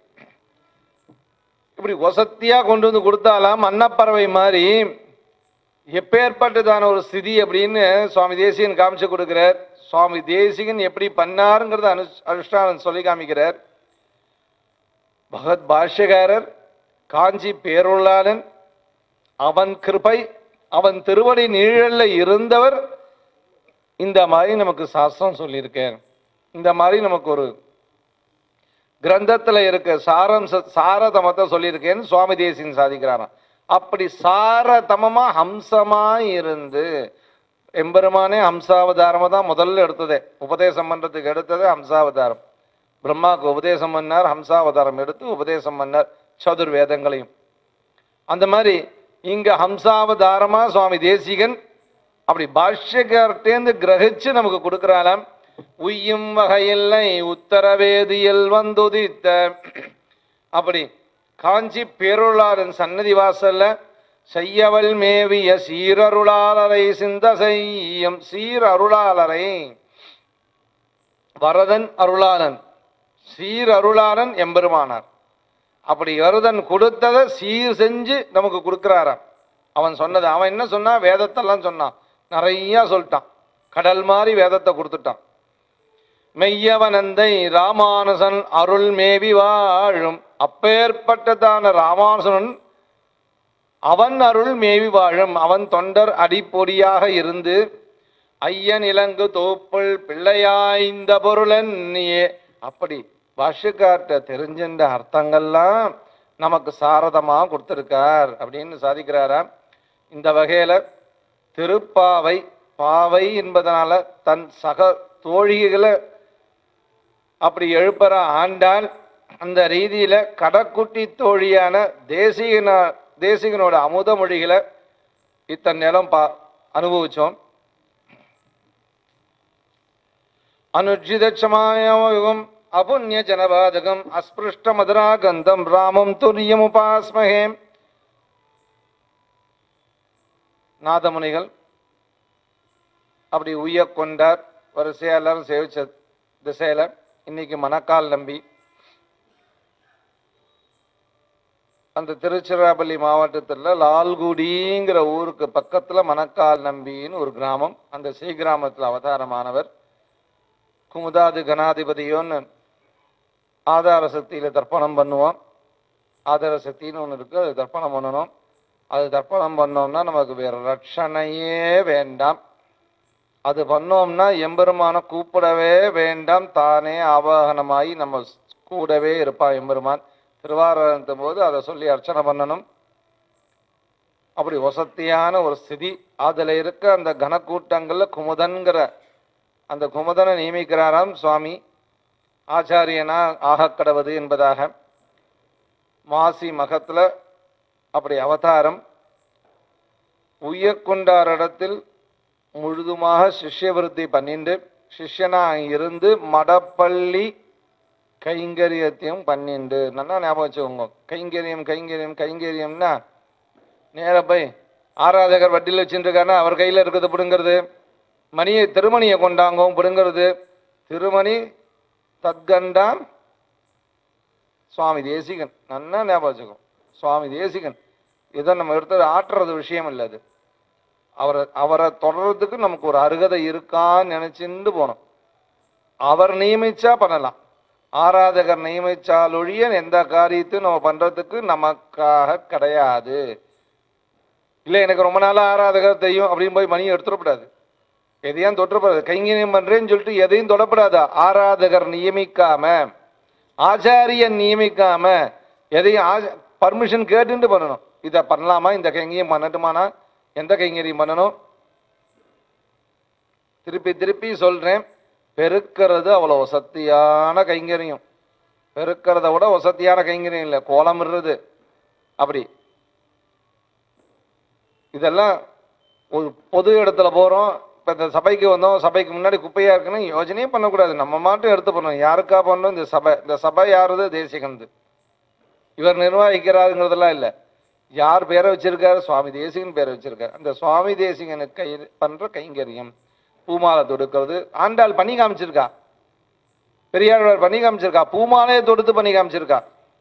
இப்படி வசத்தியா கொண்டு வந்து கொடுத்தாலாம் அன்னப்பறவை மாதிரி எப்பேற்பட்டதான ஒரு ஸ்திதி அப்படின்னு சுவாமி தேசிகன் காமிச்சு கொடுக்கிறார் சுவாமி தேசிகன் எப்படி பண்ணாருங்கிறத அனு அனுஷ்டானம் சொல்லி காமிக்கிறார் பகவத் பாஷ்யகாரர் காஞ்சி பேருள்ளாளன் அவன் கிருபை அவன் திருவடி நிழல்ல இருந்தவர் இந்த மாதிரி நமக்கு சாஸ்திரம் சொல்லியிருக்கேன் இந்த மாதிரி நமக்கு ஒரு கிரந்தத்துல இருக்க சாரம் சாரதமத்தை சொல்லியிருக்கேன்னு சுவாமி தேசிகன் சாதிக்கிறாராம் அப்படி சாரதமமா ஹம்சமா இருந்து எம்பெருமானே ஹம்சாவதாரமா தான் முதல்ல எடுத்ததே உபதேசம் பண்றதுக்கு எடுத்தது ஹம்சாவதாரம் பிரம்மாவுக்கு உபதேசம் பண்ணார் ஹம்சாவதாரம் எடுத்து உபதேசம் பண்ணார் சதுர்வேதங்களையும் அந்த மாதிரி இங்க ஹம்சாவதாரமா சுவாமி தேசிகன் அப்படி பாஷ்யக்கார்ட்டேந்து கிரகிச்சு நமக்கு கொடுக்கிறாளாம் உய்யும் வகையில்லை உத்தரவேதியில் வந்துதித்த அப்படி காஞ்சி பேருளாரின் சன்னதி வாசல்ல செய்யவல் மேவிய சீரருளாளரை சிந்த செய்யும் சீர் அருளாளரை வரதன் அருளாளன் சீர் அருளாளன் எம்பெருமானார் அப்படி வரதன் கொடுத்ததை சீர் செஞ்சு நமக்கு கொடுக்கிறாராம் அவன் சொன்னது அவன் என்ன சொன்னா வேதத்தெல்லாம் சொன்னான் நிறைய சொல்லிட்டான் கடல் மாதிரி வேதத்தை கொடுத்துட்டான் மெய்யவனந்தை ராமானுசன் அருள் மேவி வாழும் அப்பேற்பட்டதான ராமானுசன் அவன் அருள் மேவி வாழும் அவன் தொண்டர் அடிப்பொடியாக இருந்து ஐயன் இலங்கு தோப்புள் பிள்ளையாய்ந்த பொருளன் நீயே அப்படி பாஷ்யக்கார்ட்ட தெரிஞ்சின்ற அர்த்தங்கள்லாம் நமக்கு சாரதமா கொடுத்திருக்கார் அப்படின்னு சாதிக்கிறாராம் இந்த வகையில திருப்பாவை பாவை என்பதனால தன் சக தோழிகளை அப்படி எழுப்புற ஆண்டாள் அந்த ரீதியில கடக்குட்டி தோழியான தேசிகன தேசிகனோட அமுத மொழிகளை இத்தனை நேரம் பா அனுபவிச்சோம் அனுஜிதட்சமாயம் அபுண்ணிய ஜனபாதகம் அஸ்பிருஷ்ட மதுராகந்தம் ராமம் துரியமுபாஸ்மகே நாதமுனிகள் அப்படி உய்ய கொண்டார் வரிசையா எல்லாரும் சேவிச்ச திசையில இன்னைக்கு மணக்கால் நம்பி அந்த திருச்சிராப்பள்ளி மாவட்டத்தில் லால்குடிங்கிற ஊருக்கு பக்கத்துல மணக்கால் நம்பின்னு ஒரு கிராமம் அந்த ஸ்ரீ கிராமத்தில் அவதாரமானவர் குமுதாது கணாதிபதியோன்னு ஆதார சக்தியில தர்ப்பணம் பண்ணுவோம் ஆதார சக்தின்னு ஒன்று இருக்கு அது தர்ப்பணம் பண்ணணும் அது தர்ப்பணம் பண்ணோம்னா நமக்கு வேற ரட்சணையே வேண்டாம் அது பண்ணோம்னா எம்பெருமான கூப்பிடவே வேண்டாம் தானே ஆவாகனமாகி நம்ம கூடவே இருப்பான் எம்பெருமான் திருவாரணத்தும் போது அதை சொல்லி அர்ச்சனை பண்ணணும் அப்படி வசத்தியான ஒரு ஸ்திதி அதுல இருக்க அந்த கனக்கூட்டங்கள்ல குமுதன்கிற அந்த குமுதனை நியமிக்கிறாராம் சுவாமி ஆச்சாரியனா ஆகக்கடவது என்பதாக மாசி மகத்துல அப்படி அவதாரம் உய்யக்கொண்டார் இடத்தில் முழுதுமாக சிஷ்யவிருத்தி பண்ணிண்டு சிஷ்யனா இருந்து மடப்பள்ளி கைங்கரியத்தையும் பண்ணிண்டு நல்லா ஞாபகம் வச்சுக்கோங்க கைங்கரியம் கைங்கரியம் கைங்கரியம்னா நேரா போய் ஆராதகர் வட்டியில் வச்சுருக்காருன்னா அவர் கையில் இருக்கிறது பிடுங்கிறது மணியை திருமணியை கொண்டாங்கவும் பிடுங்கிறது திருமணி தத்கண்டாம் சுவாமி தேசிகன் நல்லா ஞாபகம் வச்சுக்கோ சுவாமி தேசிகன் இதை நம்ம எடுத்தது ஆட்டுறது விஷயம் இல்லை அது அவரை அவரை தொடர்றதுக்கு நமக்கு ஒரு அருகதை இருக்கான்னு நினைச்சுட்டு போனோம் அவர் நியமிச்சா பண்ணலாம் ஆராதகர் நியமிச்சால் ஒழிய எந்த காரியத்தையும் நம்ம பண்றதுக்கு நமக்காக கிடையாது இல்லை எனக்கு ரொம்ப நாளா ஆராதகர் தெரியும் அப்படின்னு போய் மணியை எடுத்துடக்கூடாது எதையும் தொட்டப்படாது கைங்கரியம் பண்றேன்னு சொல்லிட்டு எதையும் தொடப்படாது ஆராதகர் நியமிக்காம ஆச்சாரியன் நியமிக்காம எதையும் பர்மிஷன் கேட்டுட்டு பண்ணணும் இதை பண்ணலாமா இந்த கைங்கரியம் பண்ணட்டுமானா எந்த கைங்கரியம் பண்ணணும் திருப்பி திருப்பி சொல்றேன் பெருக்கிறது அவ்வளோ வசத்தியான கைங்கரியம் பெருக்கிறத விட வசத்தியான கைங்கரியம் இல்லை கோலமிடுறது அப்படி இதெல்லாம் ஒரு பொது இடத்துல போறோம் இப்போ இந்த சபைக்கு வந்தோம் சபைக்கு முன்னாடி குப்பையா இருக்குன்னு யோசனையே பண்ணக்கூடாது நம்ம மாட்டும் எடுத்து பண்ணணும் யாருக்கா பண்ணணும் இந்த சபை இந்த சபை யாருது தேசிகன்து இவர் நிர்வகிக்கிறாருங்கிறதெல்லாம் இல்லை யார் பேரை வச்சிருக்காரு சுவாமி தேசிகன் பேரை வச்சிருக்காரு அந்த சுவாமி தேசிகனுக்கு கை பண்ற கைங்கரியம் பூமாலை தொடுக்கிறது ஆண்டாள் பண்ணி காமிச்சிருக்கா பெரியாழ்வார் பண்ணி காமிச்சிருக்கா பூமாலையை தொடுத்து பண்ணி காமிச்சிருக்கா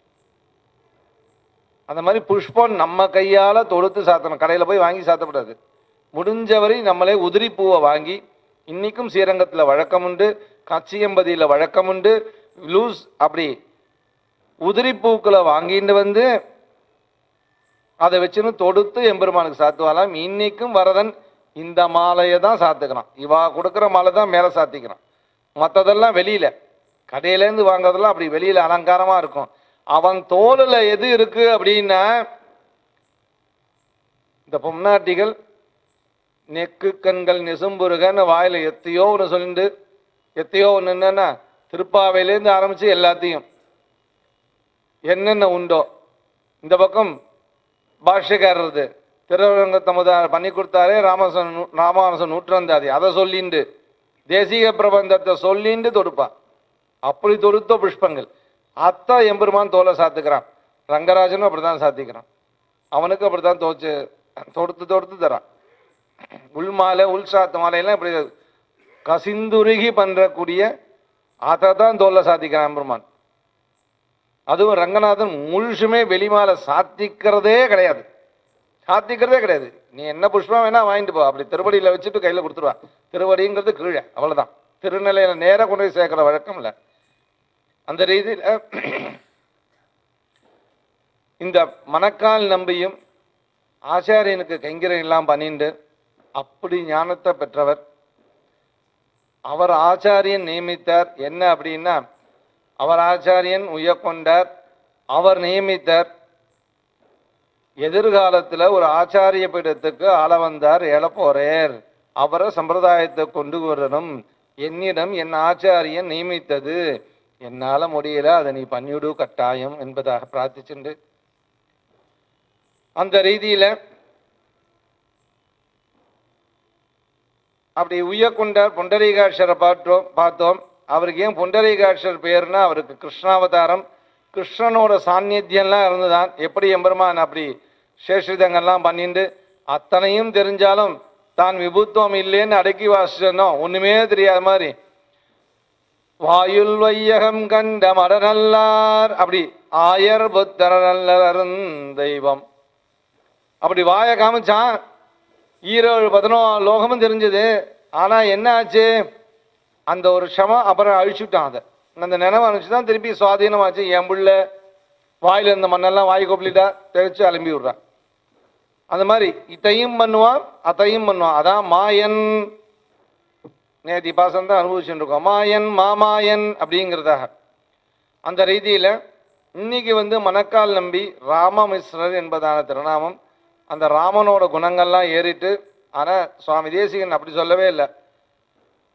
அந்த மாதிரி புஷ்பம் நம்ம கையால தொடுத்து சாத்தணும் கடையில போய் வாங்கி சாத்தக்கூடாது முடிஞ்சவரை நம்மளே உதிரி பூவை வாங்கி இன்னைக்கும் ஸ்ரீரங்கத்துல வழக்கம் உண்டு கச்சியம்பதியில வழக்கம் உண்டு லூஸ் அப்படி உதிரி பூக்களை வாங்கிட்டு வந்து அதை வச்சுன்னு தொடுத்து எம்பெருமானுக்கு சாத்துவாலாம் இன்னைக்கும் வரதன் இந்த மாலையை தான் சாத்துக்கிறான் இவா கொடுக்குற மாலை தான் மேலே சாத்திக்கிறான் மற்றதெல்லாம் வெளியில கடையிலேருந்து வாங்குறதெல்லாம் அப்படி வெளியில அலங்காரமா இருக்கும் அவன் தோலுல எது இருக்கு அப்படின்னா இந்த பொம்னாட்டிகள் நெக்கு கண்கள் நெசும்புருகன்னு வாயில எத்தையோ ஒன்று சொல்லிட்டு எத்தையோ ஒன்று என்னன்னா திருப்பாவையிலேருந்து ஆரம்பிச்சு எல்லாத்தையும் என்னென்ன உண்டோ இந்த பக்கம் பாஷ்யக்காரருது திருவரங்க தமுதா பண்ணி கொடுத்தாரே ராமசன் நூ- ராமானுசன் நூற்றந்தாதி அதை சொல்லிண்டு தேசிக பிரபந்தத்தை சொல்லிண்டு தொடுப்பான் அப்படி தொடுத்த புஷ்பங்கள் அத்தா எம்பெருமான் தோலை சாத்துக்கிறான் ரங்கராஜனும் அப்படிதான் சாத்திக்கிறான் அவனுக்கு அப்படித்தான் தோச்சு தொடுத்து தொடுத்து தரான் உள் மாலை உள் சாத்து மாலையெல்லாம் இப்படி கசிந்துருகி பண்றக்கூடிய அதை தான் தோலை சாத்திக்கிறான் எம்பெருமான் அதுவும் ரங்கநாதன் முழுசுமே வெளிமாலை சாத்திக்கிறதே கிடையாது சாத்திக்கிறதே கிடையாது நீ என்ன புஷ்பம் வேணா வாங்கிட்டு போ அப்படி திருவடியில வச்சுட்டு கையில கொடுத்துருவா திருவடிங்கிறது கீழே அவ்வளவுதான் திருநிலையில நேரா கொண்டு போய் சேர்க்கிற வழக்கம் இல்லை அந்த ரீதியில இந்த மணக்கால் நம்பியும் ஆச்சாரியனுக்கு கைங்கரம் எல்லாம் பண்ணிண்டு அப்படி ஞானத்தை பெற்றவர் அவர் ஆச்சாரியன் நியமித்தார் என்ன அப்படின்னா அவர் ஆச்சாரியன் உயக்கொண்டார் அவர் நியமித்தார் எதிர்காலத்துல ஒரு ஆச்சாரிய பீடத்துக்கு ஆள வந்தார் எழப்போரேர் அவரை சம்பிரதாயத்தை கொண்டு வரணும் என்னிடம் என் ஆச்சாரியன் நியமித்தது என்னால முடியல அதை நீ பண்ணிவிடு கட்டாயம் என்பதாக பிரார்த்திச்சுண்டு அந்த ரீதியில அப்படி உய்யக்கொண்டார் பொண்டரீகாட்சரை பார்த்தோம் பார்த்தோம் அவருக்கு ஏன் பொண்டரீகாட்சர் பேர்னா அவருக்கு கிருஷ்ணாவதாரம் கிருஷ்ணனோட சாநித்தியம்லாம் இருந்துதான் எப்படி எம்பெருமான் அப்படி சேஷிதங்கள்லாம் பண்ணிண்டு அத்தனையும் தெரிஞ்சாலும் தான் விபுத்துவம் இல்லைன்னு அடக்கி வாசிச்சனோ ஒண்ணுமே தெரியாத மாதிரி வாயுல் வையகம் கண்ட மடநல்லார் அப்படி ஆயர் புத்தர நல்லரும் தெய்வம் அப்படி வாயை காமிச்சான் ஈரோடு பதினோரு லோகமும் தெரிஞ்சது ஆனா என்ன ஆச்சு அந்த ஒரு க்ஷமம் அப்புறம் அழிச்சுட்டான் அதை அந்த நினைவு அனுப்பிச்சு தான் திருப்பி சுவாதீனமாச்சு என் புள்ள வாயில இருந்த மண்ணெல்லாம் வாய் கொப்பளிட்டா தெளிச்சு அலம்பி விடுறான் அந்த மாதிரி இத்தையும் பண்ணுவான் அத்தையும் பண்ணுவான் அதான் மாயன் நேத்தி பாசம் தான் அனுபவிச்சுட்டு இருக்கோம் மாயன் மாமாயன் அப்படிங்கிறதாக அந்த ரீதியில இன்னைக்கு வந்து மணக்கால் நம்பி ராமமிஸ்ரர் என்பதான திருநாமம் அந்த ராமனோட குணங்கள்லாம் ஏறிட்டு ஆனா சுவாமி தேசிகன் அப்படி சொல்லவே இல்லை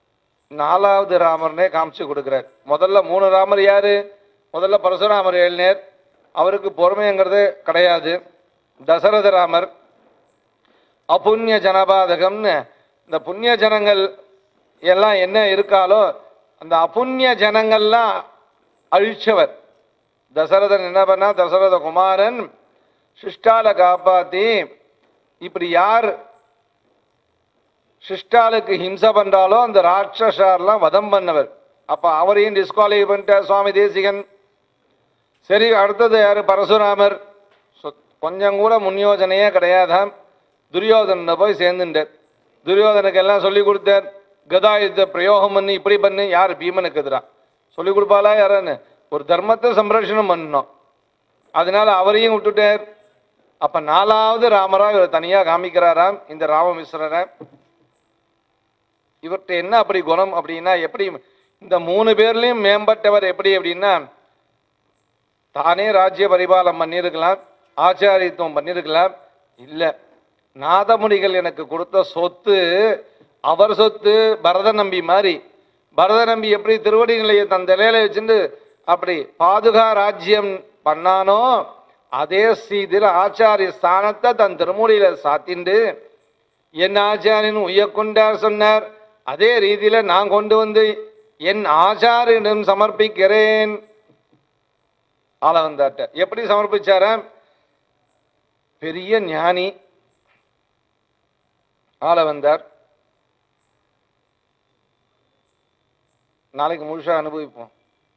நாலாவது ராமர்னே காமிச்சு கொடுக்குறார் முதல்ல மூணு ராமர் யாரு முதல்ல பரசுராமர் ஏழ்நேர் அவருக்கு பொறுமைங்கிறது கிடையாது தசரத ராமர் அபுண்ணிய ஜனபாதகம்னு இந்த புண்ணிய ஜனங்கள் எல்லாம் என்ன இருக்காலோ அந்த அபுண்ணிய ஜனங்கள்லாம் அழிச்சவர் தசரதன் என்ன பண்ணா தசரத குமாரன் சிஷ்டால காப்பாத்தி இப்படி யார் சிஷ்டாலுக்கு ஹிம்சை பண்றாலோ அந்த ராட்சஸாரெல்லாம் வதம் பண்ணவர் அப்ப அவரையும் டிஸ்குவாலிஃபை பண்ணிட்டார் சுவாமி தேசிகன் சரி அடுத்தது யாரு பரசுராமர் சொ- கொஞ்சம் கூட முன்யோஜனையே கிடையாதாம் துரியோதன போய் சேர்ந்துட்டார் துரியோதனுக்கு எல்லாம் சொல்லி கொடுத்தார் கதாயுத்த பிரயோகம் பண்ணி இப்படி பண்ணு யார் பீமனுக்கு எதிரா சொல்லி கொடுப்பாளா யாரான்னு ஒரு தர்மத்தை சம்ரட்சணம் பண்ணணும் அதனால அவரையும் விட்டுட்டார் அப்ப நாலாவது ராமரா இவர் தனியா காமிக்கிறாராம் இந்த ராமமிஸ்ரரை இவர்கிட்ட என்ன அப்படி குணம் அப்படின்னா எப்படி இந்த மூணு பேர்லயும் மேம்பட்டவர் எப்படி அப்படின்னா தானே ராஜ்ய பரிபாலம் பண்ணியிருக்கலாம் ஆச்சாரியத்துவம் பண்ணியிருக்கலாம் இல்ல நாதமுனிகள் எனக்கு கொடுத்த சொத்து அவர் சொத்து பரத நம்பி மாதிரி பரத நம்பி எப்படி திருவடி நிலையை தன் தலையில வச்சுட்டு அப்படி பாதுகா ராஜ்யம் பண்ணானோ அதே சீதில் ஆச்சாரிய ஸ்தானத்தை தன் திருமுடியில சாத்திண்டு என் ஆச்சாரியன் உய்யக்கொண்டார் சொன்னார் அதே ரீதியில நான் கொண்டு வந்து என் ஆச்சாரியனிடம் சமர்ப்பிக்கிறேன் ஆள வந்தாட்ட எப்படி சமர்ப்பிச்சார பெரிய ஞானி ஆள வந்தார் நாளைக்கு முழுசா அனுபவிப்போம்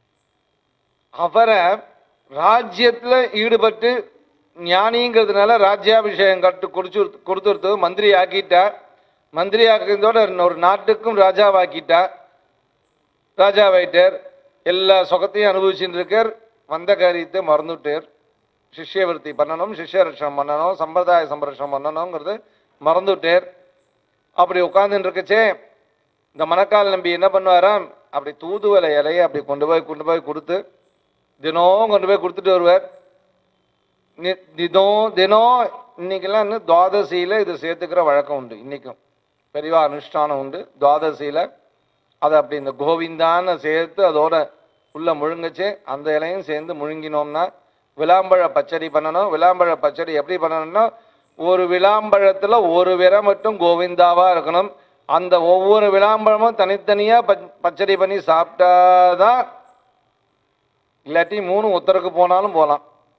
அவரை ராஜ்யத்துல ஈடுபட்டு ஞானிங்கிறதுனால ராஜ்யாபிஷேகம் கட்டு குடிச்சு கொடுத்துருத்து மந்திரி ஆக்கிட்டார் மந்திரி ஆக்கிறதோட ஒரு நாட்டுக்கும் ராஜாவாக்கிட்டார் ராஜாவாயிட்டார் எல்லா சுகத்தையும் அனுபவிச்சுட்டு இருக்கார் வந்த காரியத்தை மறந்துட்டார் சிஷ்யவருத்தி பண்ணணும் சிஷ்யரட்சணம் பண்ணணும் சம்பிரதாய சம்பரட்சணம் பண்ணணுங்கிறது மறந்துட்டார் அப்படி உட்கார்ந்துட்டு இருக்கச்சே இந்த மணக்கால் நம்பி என்ன பண்ணுவாராம் அப்படி தூதுவளை இலையை அப்படி கொண்டு போய் கொண்டு போய் கொடுத்து தினம் கொண்டு போய் கொடுத்துட்டு வருவார் நி- தினம் தினம் இன்னைக்கெல்லாம் இன்னும் துவாதசியில இது சேர்த்துக்கிற வழக்கம் உண்டு இன்னைக்கும் பெரியவா அனுஷ்டானம் உண்டு துவாதசியில அதை அப்படி இந்த கோவிந்தான்னு சேர்த்து அதோட உள்ள முழுங்கச்சு அந்த இலையும் சேர்ந்து முழுங்கினோம்னா விளாம்பழ பச்சடி பண்ணணும் விளாம்பழ பச்சடி எப்படி பண்ணணும்னா ஒரு விளாம்பழத்துல ஒரு விரை மட்டும் கோவிந்தாவா இருக்கணும் அந்த ஒவ்வொரு விளாம்பழமும் தனித்தனியா பச்- பச்சடி பண்ணி சாப்பிட்டாதான் இல்லாட்டி மூணு உத்தருக்கு போனாலும் போகலாம்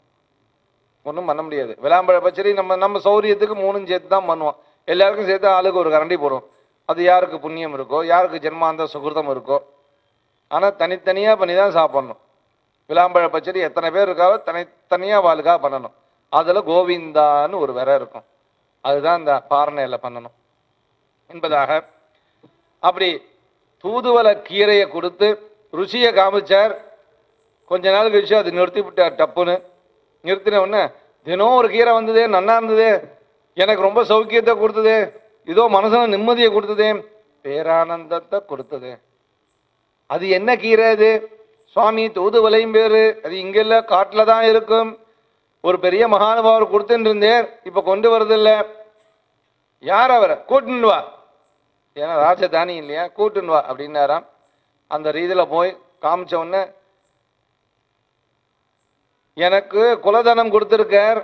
ஒன்றும் பண்ண முடியாது விளாம்பழ பச்சடி நம்ம நம்ம சௌரியத்துக்கு மூணும் சேர்த்து தான் பண்ணுவோம் எல்லாருக்கும் சேர்த்து ஆளுக்கு ஒரு கரண்டி போடும் அது யாருக்கு புண்ணியம் இருக்கோ யாருக்கு ஜென்மாந்த சுகிருதம் இருக்கோ ஆனால் தனித்தனியாக பண்ணி தான் சாப்பிடணும் விளாம்பழ பச்சடி எத்தனை பேர் இருக்காவோ தனித்தனியாக வாளுக்காக பண்ணணும் அதில் கோவிந்தான்னு ஒரு விரை இருக்கும் அதுதான் இந்த பாரணையில் பண்ணணும் என்பதாக அப்படி தூதுவளை கீரையை கொடுத்து ருசியை காமிச்சார் கொஞ்ச நாள் கழிச்சு அது நிறுத்தி விட்டார் டப்புன்னு நிறுத்தின உடனே தினம் ஒரு கீரை வந்ததே நன்னா இருந்ததே எனக்கு ரொம்ப சௌக்கியத்தை கொடுத்ததே இதோ மனசுல நிம்மதியை கொடுத்ததே பேரானந்தத்தை கொடுத்தது அது என்ன கீரை அது சுவாமி தூதுவளையும் பேரு அது இங்க இல்ல காட்டுல தான் இருக்கும் ஒரு பெரிய மகானுபாவர் கொடுத்துட்டு இருந்தேன் இப்ப கொண்டு வரதில்ல யார் அவரை கூட்டுன்னு வா ஏன்னா ராஜதானி இல்லையா கூட்டுன்னு வா அப்படின்னாராம் அந்த ரீதியில போய் காமிச்ச உடனே எனக்கு குலதனம் கொடுத்திருக்கார்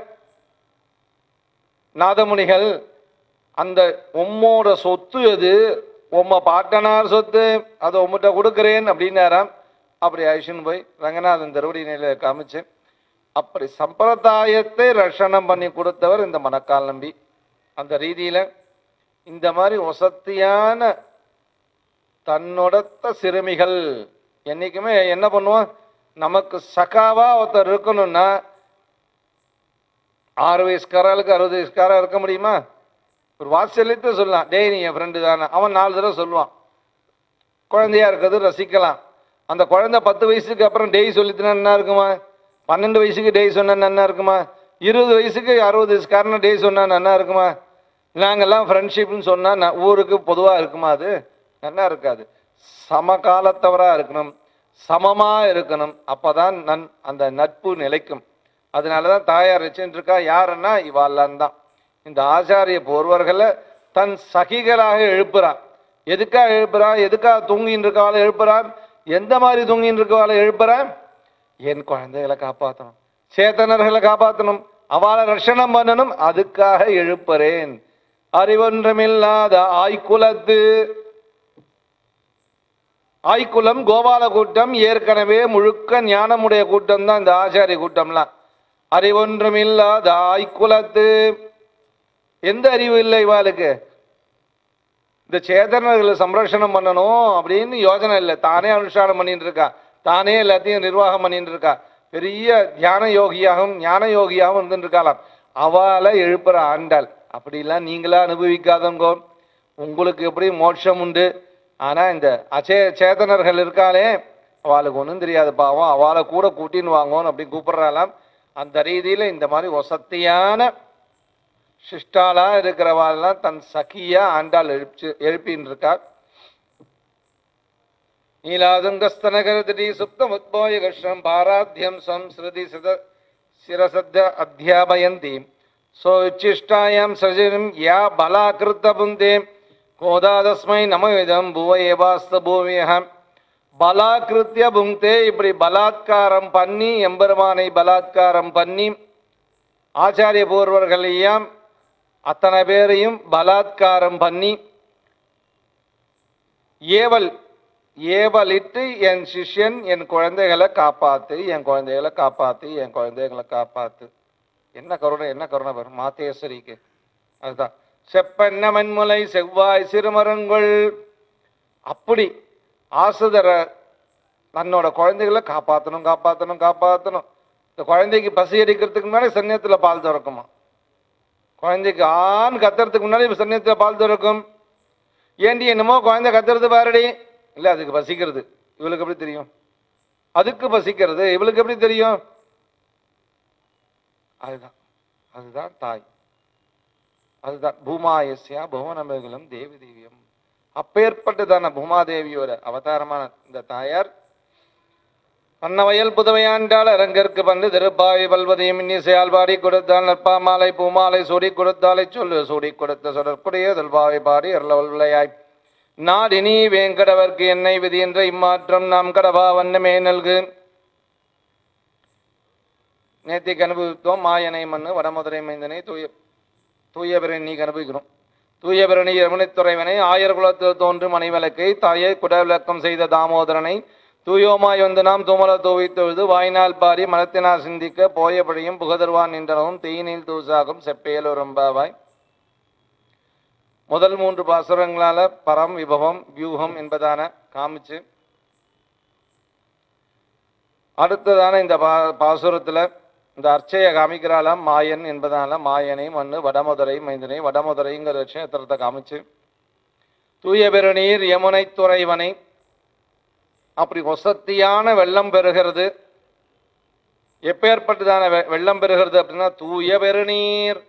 நாதமுனிகள் அந்த உம்மோட சொத்து எது உம்ம பாட்டனார் சொத்து அதை உம்மிட்ட கொடுக்கிறேன் அப்படின்னாராம் அப்படி ஐஷன் போய் ரங்கநாதன் திருவடி நிலையில காமிச்சு அப்படி சம்பிரதாயத்தை ரஷணம் பண்ணி கொடுத்தவர் இந்த மணக்கால் நம்பி அந்த ரீதியில இந்த மாதிரி வசத்தியான தன்னொடத்த சிறுமிகள் என்னைக்குமே என்ன பண்ணுவோம் நமக்கு சகாவா ஒருத்தர் இருக்கணும்னா ஆறு வயசுக்காரர்களுக்கு அறுபது வயசுக்காரா இருக்க முடியுமா ஒரு வாத்சல்யத்தை சொல்லலாம் டேய் நீ என் ஃப்ரெண்டு தானே அவன் நாலு தடவை சொல்லுவான் குழந்தையா இருக்கிறது ரசிக்கலாம் அந்த குழந்தை பத்து வயசுக்கு அப்புறம் டெய் சொல்லித்துனா என்ன இருக்குமா பன்னெண்டு வயசுக்கு டெய் சொன்னா என்ன இருக்குமா இருபது வயசுக்கு அறுபது வயசுக்காரன டெய் சொன்னா என்ன இருக்குமா நாங்கெல்லாம் ஃப்ரெண்ட்ஷிப்னு சொன்னா ந- ஊருக்கு பொதுவா இருக்குமா அது நல்லா இருக்காது சமகாலத்தவரா இருக்கணும் சமமா இருக்கணும் அப்பதான் நன் அந்த நட்பு நிலைக்கும் அதனாலதான் தாயார் வச்சுட்டு இருக்கா யாருன்னா இவாள்லாம் தான் இந்த ஆச்சாரிய போர்வர்களை தன் சகிகளாக எழுப்புறான் எதுக்காக எழுப்புறா எதுக்காக தூங்கின்னு இருக்கவாளை எழுப்புறா எந்த மாதிரி தூங்கின்னு இருக்கவாளை எழுப்புறா என் குழந்தைகளை காப்பாற்றணும் சேத்தனர்களை காப்பாற்றணும் அவளை ரட்சணம் பண்ணணும் அதுக்காக எழுப்புறேன் அறிவொன்றமில்லாத ஆய்குலத்து ஆய்குலம் கோபால கூட்டம் ஏற்கனவே முழுக்க ஞானமுடைய கூட்டம் தான் இந்த ஆச்சாரிய கூட்டம்லாம் அறிவொன்றுமில்லாத ஆய்குலத்து எந்த அறிவு இல்லை இவாளுக்கு இந்த சேதனர்களை சம்ரட்சணம் பண்ணணும் அப்படின்னு யோசனை இல்லை தானே அனுஷ்டானம் பண்ணிட்டு இருக்கா தானே எல்லாத்தையும் நிர்வாகம் பண்ணிட்டு இருக்கா பெரிய தியான யோகியாகவும் ஞான யோகியாகவும் இருந்துட்டு இருக்காளாம் அவளை எழுப்புற ஆண்டாள் அப்படிலாம் நீங்களா அனுபவிக்காதவங்கோ உங்களுக்கு எப்படி மோட்சம் உண்டு ஆனா இந்த அச்சே சேதனர்கள் இருக்காளே அவளுக்கு ஒன்றும் தெரியாது பாவம் அவளை கூட கூட்டின்னு வாங்கன்னு அப்படி கூப்பிடுறாளாம் அந்த ரீதியில இந்த மாதிரி வசத்தியான சிஷ்டாலா இருக்கிறவாள்லாம் தன் சகியா ஆண்டாள் எழுப்பிச்சு எழுப்பின்னு இருக்கார் நீலாதுங்கஸ்தனகரதி சுப்தம் உத்போய கஷ்டம் பாராத்தியம் சம்ஸ்ருதி சித சிரசத்த அத்தியாபயந்தி சோச்சிஷ்டாயாம் சஜினம் யா பலாகிருத்த புந்தே கோதாதஸ்மை நமவிதம் புவ ஏவாஸ்த பூமியகம் பலாக்கிருத்திய புங்தே இப்படி பலாத்காரம் பண்ணி எம்பெருமானை பலாத்காரம் பண்ணி ஆச்சாரிய பூர்வர்களையும் அத்தனை பேரையும் பலாத்காரம் பண்ணி ஏவல் ஏவலிட்டு என் சிஷ்யன் என் குழந்தைகளை காப்பாத்து என் குழந்தைகளை காப்பாத்து என் குழந்தைகளை காப்பாத்து என்ன கருணை என்ன கருணை வரும் மாத்தேஸ்வரிக்கு அதுதான் செப்பென்ன மண்முலை செவ்வாய் சிறுமரங்கள் அப்படி ஆசுதர தன்னோட குழந்தைகளை காப்பாற்றணும் காப்பாற்றணும் காப்பாற்றணும் இந்த குழந்தைக்கு பசி அடிக்கிறதுக்கு முன்னாடி சன்னியத்துல பால் திறக்குமா குழந்தைக்கு ஆண் கத்துறதுக்கு முன்னாடி சன்னியத்துல பால் திறக்கும் ஏண்டி என்னமோ குழந்தை கத்துறது பாருடி இல்ல அதுக்கு பசிக்கிறது இவளுக்கு எப்படி தெரியும் அதுக்கு பசிக்கிறது இவளுக்கு எப்படி தெரியும் அதுதான் அதுதான் தாய் அதுதான் பூமாயஸ்யா புவனமேகலம் தேவி தேவியம் அப்பேற்பட்டதான பூமாதேவியோட அவதாரமான இந்த தாயார் அன்னவயல் புதவையாண்டாள் அரங்கற்கு வந்து திருப்பாவை பல்வதையும் இன்னிசையால் பாடி கொடுத்தாள் நற்பா மாலை பூமாலை சூடி கொடுத்தாலை சொல்லு சூடி கொடுத்த சொடற்குடைய தொல்பாவை பாடி அருளவல் விளையாய் நாடினி வேங்கடவர்க்கு என்னை விதி என்ற இம்மாற்றம் நாம் கடவா வண்ணமே நல்கு நேத்திக்கு அனுபவித்தோம் மாயனை மண்ணு வடமதுரை மைந்தனை தூய தூய பிரணி அனுபவிக்கிறோம் தூய பிரணி யமுனைத்துறைவனை ஆயர் குலத்தில் தோன்றும் மணிவிளக்கை தாயை குடவிளக்கம் செய்த தாமோதரனை தூயோமாய் வந்து நாம் தூமல தூவி தொழுது வாய்நாள் பாரி மனத்தினார் சிந்திக்க போயபடியும் புகதருவான் நின்றனவும் தீயினில் தூசாகும் செப்பேலுரம்பாவாய் முதல் மூன்று பாசுரங்களால பரம் விபவம் வியூகம் என்பதான காமிச்சு அடுத்ததான இந்த பா பாசுரத்துல இந்த அர்ச்சையை காமிக்கிறாளாம் மாயன் என்பதால மாயனை மண்ணு வடமதுரை மைந்தனை வடமதுரைங்கிற க்ஷேத்திரத்தை காமிச்சு தூய பெருநீர் யமுனை துறைவனை அப்படி வசத்தியான வெள்ளம் பெறுகிறது எப்பேற்பட்டதான வெ- வெள்ளம் பெறுகிறது அப்படின்னா தூய பெருநீர்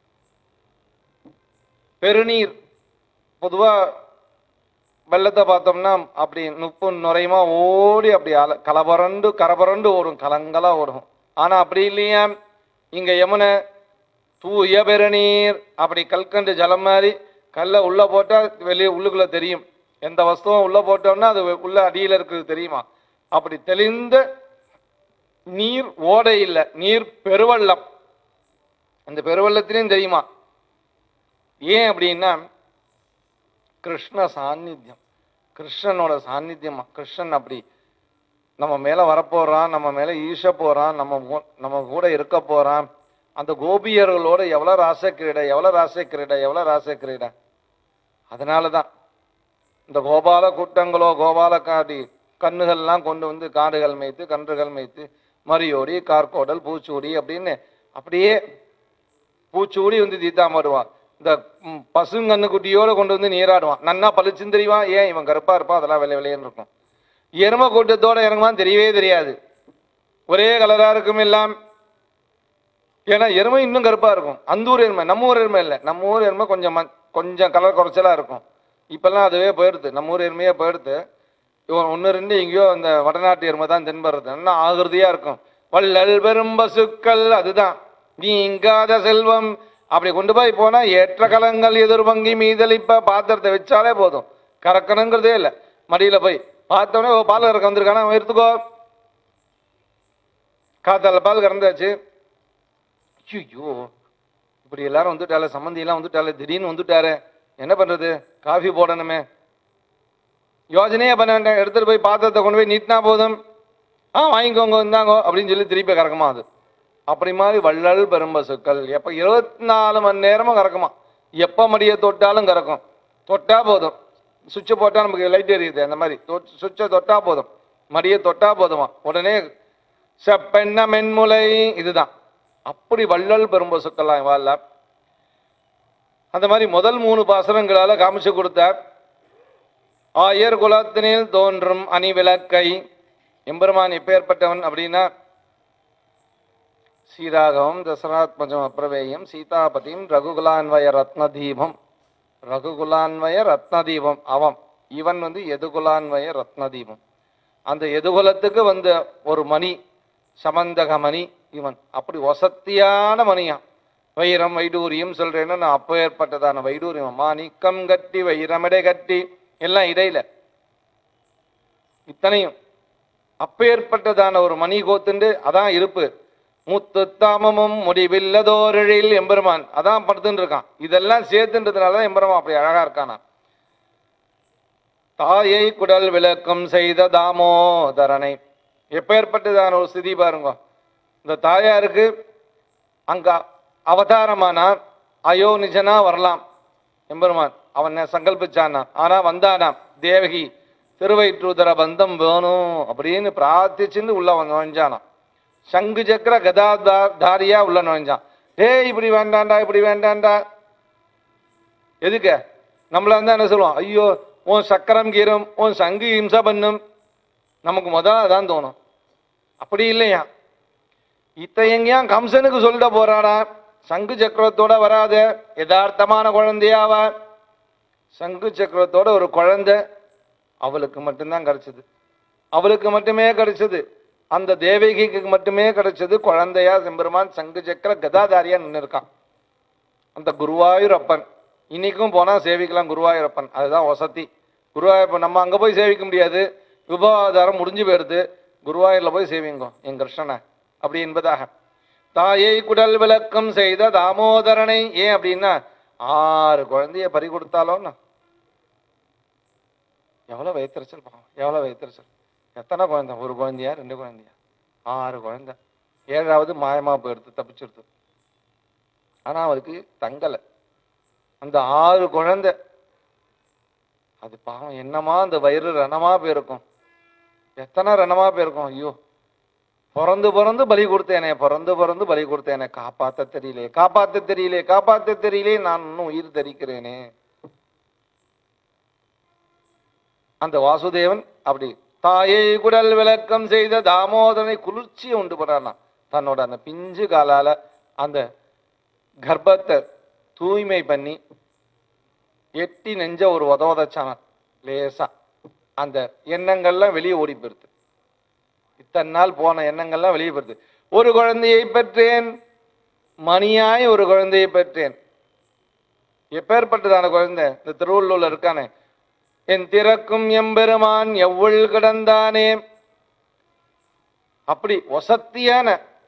பெருநீர் பொதுவா வெள்ளத்தை பார்த்தோம்னா அப்படி நுப்பு நுரையுமா ஓடி அப்படி அல கலபரண்டு கரபரண்டு ஓடும் கலங்கலா ஓடும் ஆனா அப்படி இல்லையா இங்க யமுனை தூய பெருநீர் அப்படி கல்கண்டு ஜலம் மாதிரி கல்லை உள்ள போட்டா வெளியே உள்ளுக்குள்ள தெரியும் எந்த வஸ்துவும் உள்ள போட்டோம்னா அது உள்ள அடியில இருக்கிறது தெரியுமா அப்படி தெளிந்த நீர் ஓடை இல்லை நீர் பெருவெள்ளம் அந்த பெருவெள்ளத்திலையும் தெரியுமா ஏன் அப்படின்னா கிருஷ்ண சாநித்தியம் கிருஷ்ணனோட சாநித்தியமா கிருஷ்ணன் அப்படி நம்ம மேல வரப்போறான் நம்ம மேல ஈச போறான் நம்ம மூ- நம்ம கூட இருக்க போறான் அந்த கோபியர்களோட எவ்வளவு ராச கிரீடை எவ்வளவு ராச கிரீடை எவ்வளவு ராச கிரீடை அதனாலதான் இந்த கோபால கூட்டங்களோ கோபால காடி கண்ணுகள்லாம் கொண்டு வந்து காடுகள் மேய்த்து கன்றுகள் மேய்த்து மரியோடி கார்கோடல் பூச்சூடி அப்படின்னு அப்படியே பூச்சூடி வந்து தீத்தாம வருவான் இந்த ம், பசுங்கண்ணு குட்டியோட கொண்டு வந்து நீராடுவான் நன்னா பளிச்சுன்னு தெரியுவான் ஏன் இவன் கருப்பா இருப்பான் அதெல்லாம் வெள்ளை வெள்ளையன்னு இருக்கும் எரும கூட்டத்தோட இறங்குவான் தெரியவே தெரியாது ஒரே கலரா இருக்கும் எல்லாம் ஏன்னா எருமை இன்னும் கருப்பா இருக்கும் அந்த ஊர் எருமை நம்ம ஊர் எருமை இல்லை நம்ம ஊர் எருமை கொஞ்சம் ம- கொஞ்சம் கலர் குறைச்சலா இருக்கும் இப்பெல்லாம் அதுவே போயிடுது நம்ம ஊர் எருமையே போயிடுது இவன் ஒன்று ரெண்டு எங்கேயோ அந்த வடநாட்டு எருமை தான் தென்படுறது என்ன ஆகிருதியா இருக்கும் வள்ளல் பெரும் பசுக்கள் அதுதான் நீங்காத செல்வம் அப்படி கொண்டு போய் போனா ஏற்ற கலங்கள் எதிர்வங்கி மீதளிப்ப பாத்திரத்தை வச்சாலே போதும் கறக்கணுங்கிறதே இல்லை மடியில போய் பார்த்தோன்னே ஓ பால் கறக்க வந்திருக்கானா அவன் எடுத்துக்கோ காத்தால பால் கறந்தாச்சு ஐயோ இப்படி எல்லாரும் வந்துட்டாலே சம்மந்தி எல்லாம் வந்துட்டாலே திடீர்னு வந்துட்டாரு என்ன பண்றது காஃபி போடணுமே யோஜனையே பண்ண வேண்டாம் எடுத்துட்டு போய் பாத்திரத்தை கொண்டு போய் நீட்டினா போதும் ஆ வாங்கிக்கோங்க இந்தாங்கோ அப்படின்னு சொல்லி திருப்பி கறக்குமா அது அப்படி மாதிரி வள்ளல் பெரும்பசுக்கள் எப்போ இருபத்தி நாலு மணி நேரமும் கறக்குமா எப்போ மடியை தொட்டாலும் கறக்கும் தொட்டா போதும் சுவிட்சை போட்டால் நமக்கு லைட் எரியுது அந்த மாதிரி சுவிட்சை தொட்டா போதும் மடியை தொட்டா போதுமா உடனே செப்பெண்ண மென்முலை இதுதான் அப்படி வள்ளல் பெரும்பசுக்கள்லாம் வாழ அந்த மாதிரி முதல் மூணு பாசனங்களால காமிச்சு கொடுத்தார் ஆயர் குலத்தினில் தோன்றும் அணி விளக்கை எம்பெருமான் எப்பேற்பட்டவன் அப்படின்னா சீராகவும் தசராத்மஜம் அப்பிரவேயம் சீதாபதியும் ரகுகுலான்வய ரத்னதீபம் ரகுகுலான்வய ரத்னதீபம் அவன் இவன் வந்து எதுகுலான்வய ரத்னதீபம் அந்த எதுகுலத்துக்கு வந்த ஒரு மணி சமந்தக மணி இவன் அப்படி வசத்தியான மணியான் வைரம் வைடூரியம் சொல்றேன்னு நான் அப்போ ஏற்பட்டதான வைடூரியம் மாணிக்கம் கட்டி வைரமடை கட்டி எல்லாம் இடையில இத்தனையும் அப்பேற்பட்டதான ஒரு மணி கோத்துண்டு அதான் இருப்பு முத்து தாமமும் முடிவில்லதோரில் எம்பெருமான் அதான் படுத்துட்டு இருக்கான் இதெல்லாம் சேர்த்துன்றதுனால தான் எம்பெருமான் அப்படி அழகா இருக்கானா தாயை குடல் விளக்கம் செய்த தாமோதரனை எப்பேற்பட்டதான ஒரு ஸ்திதி பாருங்க இந்த தாயாருக்கு அங்க அவதாரமானான் அயோ நிஜனா வரலாம் எம்பெருமான் அவன் சங்கல்பிச்சானா ஆனா வந்தானாம் தேவகி திருவயிற்றுதர பந்தம் வேணும் அப்படின்னு பிரார்த்திச்சுன்னு உள்ள வந்து நுழைஞ்சானாம் சங்கு சக்கர கதா தா- தாரியா உள்ள நுழைஞ்சான் டேய் இப்படி வேண்டாண்டா இப்படி வேண்டாண்டா எதுக்கு நம்மள இருந்தா என்ன சொல்லுவோம் ஐயோ உன் சக்கரம் கீரம் உன் சங்கு இம்சா பண்ணும் நமக்கு முத அதான் தோணும் அப்படி இல்லையா இத்த எங்கேயா கம்சனுக்கு சொல்லிட போறாடா சங்கு சக்கரத்தோட வராத யதார்த்தமான குழந்தையாவ சங்கு சக்கரத்தோட ஒரு குழந்தை அவளுக்கு மட்டும்தான் கிடைச்சது அவளுக்கு மட்டுமே கிடைச்சது அந்த தேவகிக்கு மட்டுமே கிடைச்சது குழந்தையா செம்பெருமான் சங்கு சக்கர கதாதாரியா நின்று இருக்கான் அந்த குருவாயூரப்பன் இன்னைக்கும் போனா சேவிக்கலாம் குருவாயூரப்பன் அதுதான் வசதி குருவாயூரப்பன் நம்ம அங்க போய் சேவிக்க முடியாது விபவாதாரம் முடிஞ்சு போயிடுது குருவாயூர்ல போய் சேவிங்கோ என் கிருஷ்ணனை அப்படி என்பதாக தாயை குடல் விளக்கம் செய்த தாமோதரனை ஏன் அப்படின்னா ஆறு குழந்தைய பறி கொடுத்தாலும் எவ்வளவு வயிற்றுச்சல் பாவம் எவ்வளவு வயிற்றுச்சல் எத்தனை குழந்தை ஒரு குழந்தையா ரெண்டு குழந்தையா ஆறு குழந்தை ஏழாவது மாயமா போயிடுது தப்பிச்சிருது ஆனா அவருக்கு தங்கலை அந்த ஆறு குழந்தை அது பாவம் என்னமா அந்த வயிறு ரணமா போயிருக்கும் எத்தனை ரணமா போயிருக்கும் ஐயோ பிறந்து பிறந்து பலி கொடுத்தேனே பிறந்து பிறந்து பலி கொடுத்தேனே காப்பாத்த தெரியலே காப்பாத்த தெரியலே காப்பாத்த தெரியலே நான் இன்னும் உயிர் தரிக்கிறேனே அந்த வாசுதேவன் அப்படி தாயை குடல் விளக்கம் செய்த தாமோதரனை குளிர்ச்சியை உண்டு பண்ணானா தன்னோட அந்த பிஞ்சு காலால அந்த கர்ப்பத்தை தூய்மை பண்ணி எட்டி நெஞ்ச ஒரு உத உதச்சானான் லேசா அந்த எண்ணங்கள்லாம் வெளியே ஓடி போயிருது இத்தனை நாள் போன எண்ணங்கள்லாம் வெளியே போயிருது ஒரு குழந்தையை பெற்றேன் மணியாய் ஒரு குழந்தையை பெற்றேன் எப்பேற்பட்டதான குழந்தை இந்த திருவள்ளூர்ல இருக்கானே என் திறக்கும் எம்பெருமான் எவ்வள் கிடந்தானே அப்படி வசத்தியான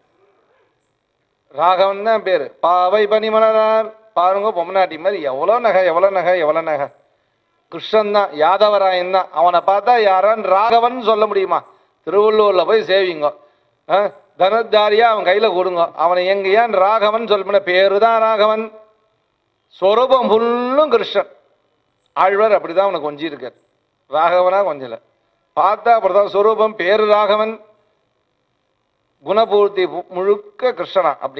ராகவன் தான் பேரு பாவை பனிமலரார் பாருங்க பொம்மநாட்டி மாதிரி எவ்வளோ நகை எவ்வளோ நகை எவ்வளோ நகை கிருஷ்ணன் தான் யாதவராயன் தான் அவனை பார்த்தா யாரான் ராகவன் சொல்ல முடியுமா திருவள்ளூர்ல போய் சேவிங்க ஆ, தனுத்தாரியா அவன் கையில கொடுங்க அவனை எங்க ஏன் ராகவன் சொல்ல பேரு தான் ராகவன் சொரூபம் ஃபுல்லும் கிருஷ்ணன் ஆழ்வார் அப்படிதான் அவனை கொஞ்சி இருக்கார் ராகவனா கொஞ்சல பார்த்தா அப்படிதான் சொரூபம் பேரு ராகவன் குணபூர்த்தி மு- முழுக்க கிருஷ்ணனா அப்படி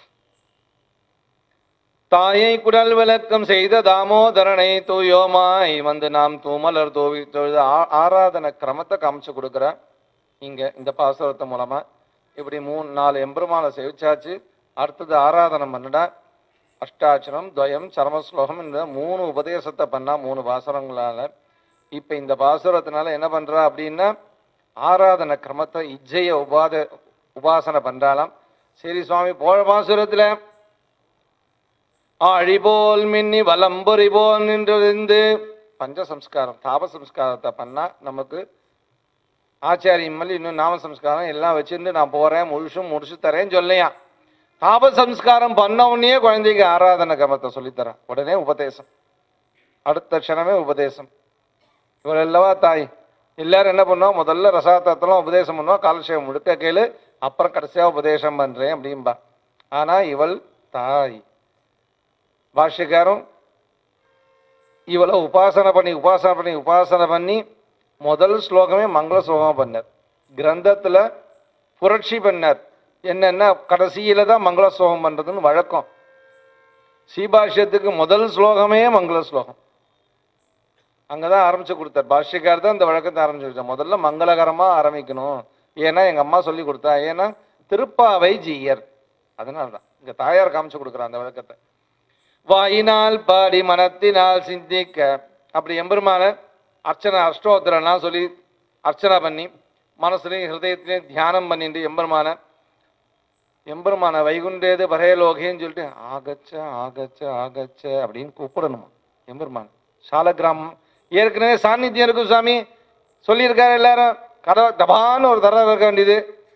தாயை குடல் விளக்கம் செய்த தாமோதரனை தூயோமாய் வந்து நாம் தூமலர் தூவி தொழுது ஆ- ஆராதன கிரமத்தை காமிச்சு கொடுக்குற இங்க இந்த பாசுரத்து மூலமா இப்படி மூணு நாலு எம்பெருமானை சேவிச்சாச்சு அடுத்தது ஆராதனம் பண்ணுடா அஷ்டாட்சரம் துவயம் சரமஸ்லோகம் இந்த மூணு உபதேசத்தை பண்ணா மூணு பாசுரங்களால இப்ப இந்த பாசுரத்தினால என்ன பண்றா அப்படின்னா ஆராதன கிரமத்தை இஜ்ஜைய உபாத உபாசனை பண்றாளாம் சரி சுவாமி போழ பாசுரத்துல ஆழிபோல் மின்னி வலம்பொறி போல் நின்றிருந்து பஞ்ச சம்ஸ்காரம் தாப சம்ஸ்காரத்தை பண்ணா நமக்கு ஆச்சாரியம் மல்லி இன்னும் நாம சம்ஸ்காரம் எல்லாம் வச்சிருந்து நான் போறேன் முழுசும் முடிச்சு தரேன்னு சொல்லையாம் தாப சம்ஸ்காரம் பண்ண உடனே குழந்தைக்கு ஆராதன கர்மத்தை சொல்லித்தரேன் உடனே உபதேசம் அடுத்த க்ஷணமே உபதேசம் இவர் அல்லவா தாய் எல்லாரும் என்ன பண்ணுவோம் முதல்ல ரசாத்தத்தெல்லாம் உபதேசம் பண்ணுவோம் காலட்சேபம் முழுக்க கேளு அப்புறம் கடைசியா உபதேசம் பண்றேன் அப்படின்பா ஆனா இவள் தாய் பாஷ்யக்காரும் இவளை உபாசனை பண்ணி உபாசனை பண்ணி உபாசனை பண்ணி முதல் ஸ்லோகமே மங்கள ஸ்லோகம் பண்ணார் கிரந்தத்துல புரட்சி பண்ணார் என்னன்னா கடைசியில தான் மங்கள ஸ்லோகம் பண்றதுன்னு வழக்கம் ஸ்ரீபாஷ்யத்துக்கு முதல் ஸ்லோகமே மங்கள ஸ்லோகம் அங்கதான் ஆரம்பிச்சு கொடுத்தார் பாஷ்யக்கார் தான் இந்த வழக்கத்தை ஆரம்பிச்சு கொடுத்தார் முதல்ல மங்களகரமா ஆரம்பிக்கணும் ஏன்னா எங்க அம்மா சொல்லி கொடுத்தா ஏன்னா திருப்பாவை ஜீயர் அதனாலதான் இங்க தாயார் காமிச்சு கொடுக்குறான் அந்த வழக்கத்தை வாயினால் பாடி மனத்தினால் சிந்திக்க அப்படி எம்பெருமான அர்ச்சனை அஷ்டோத்திரம்லாம் சொல்லி அர்ச்சனை பண்ணி மனசுலையும் ஹிருதயத்திலையும் தியானம் பண்ணிட்டு எம்பெருமான எம்பெருமான வைகுண்டேது பரேலோகேன்னு சொல்லிட்டு ஆகச்ச ஆகச்ச ஆகச்ச அப்படின்னு கூப்பிடணுமா எம்பெருமான சாலக்கிராமம் ஏற்கனவே சாநித்தியம் இருக்கும் சுவாமி சொல்லியிருக்காரு எல்லாரும் கதவை தபான்னு ஒரு தடவை இருக்க வேண்டியது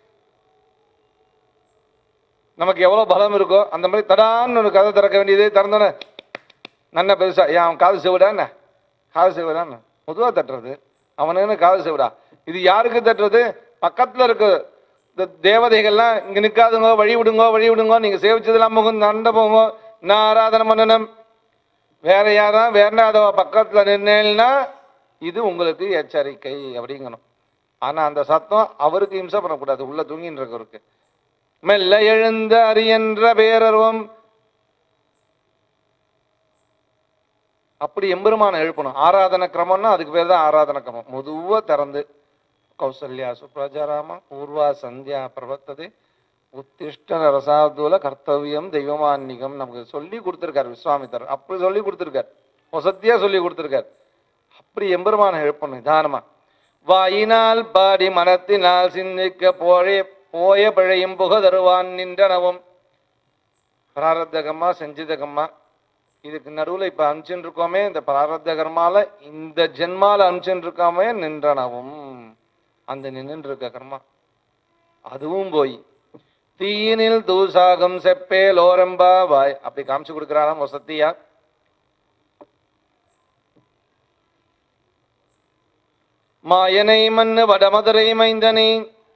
நமக்கு எவ்வளவு பலம் இருக்கோ அந்த மாதிரி தடான்னு ஒரு கதை திறக்க வேண்டியது திறந்தோன்னே நன்ன பெருசா ஏன் அவன் காது செவிடா என்ன காது செவிடா என்ன பொதுவா தட்டுறது அவனுன்னு காது செவிடா இது யாருக்கு தட்டுறது பக்கத்துல இருக்கு இந்த தேவதைகள்லாம் இங்க நிக்காதுங்க வழி விடுங்க வழி விடுங்க நீங்க சேவிச்சதெல்லாம் போகும் நண்ட போங்க நான் ஆராதனை பண்ணணும் வேற யாரா வேண்டாதவ பக்கத்துல நின்னேன்னா இது உங்களுக்கு எச்சரிக்கை அப்படிங்கணும் ஆனா அந்த சத்தம் அவருக்கு இம்சை பண்ணக்கூடாது உள்ள தூங்கின்னு இருக்கவருக்கு மெல்ல எழுந்த அரியன்ற பேரர்வம் அப்படி எம்பெருமான எழுப்பணும் ஆராதன கிரமம்னா அதுக்கு பேர் தான் ஆராதன கிரமம் மெதுவா திறந்து கௌசல்யா சுப்ரஜாராம பூர்வா சந்தியா பிரவர்த்ததே உத்திஷ்ட ரசாதுல கர்த்தவியம் தெய்வமான்னிகம் நமக்கு சொல்லி கொடுத்துருக்காரு விஸ்வாமித்தர் அப்படி சொல்லி கொடுத்துருக்காரு வசத்தியா சொல்லி கொடுத்துருக்காரு அப்படி எம்பெருமான எழுப்பணும் நிதானமா வாயினால் பாடி மனத்தினால் சிந்திக்க போய போய பிழையும் புக தருவான் நின்றனவும் பிராரத்தகமா செஞ்சிதகமா இதுக்கு நடுவுல இப்ப அனுப்பிச்சுட்டு இருக்கோமே இந்த பிராரத்த கர்மால இந்த ஜென்மால அனுப்பிச்சுட்டு இருக்காமே நின்றனவும் அந்த நின்று இருக்க கர்மா அதுவும் போய் தீயினில் தூசாகம் செப்பே லோரம்பா வாய் அப்படி காமிச்சு கொடுக்கிறாராம் வசத்தியா மாயனை மண்ணு வடமதுரை மைந்தனை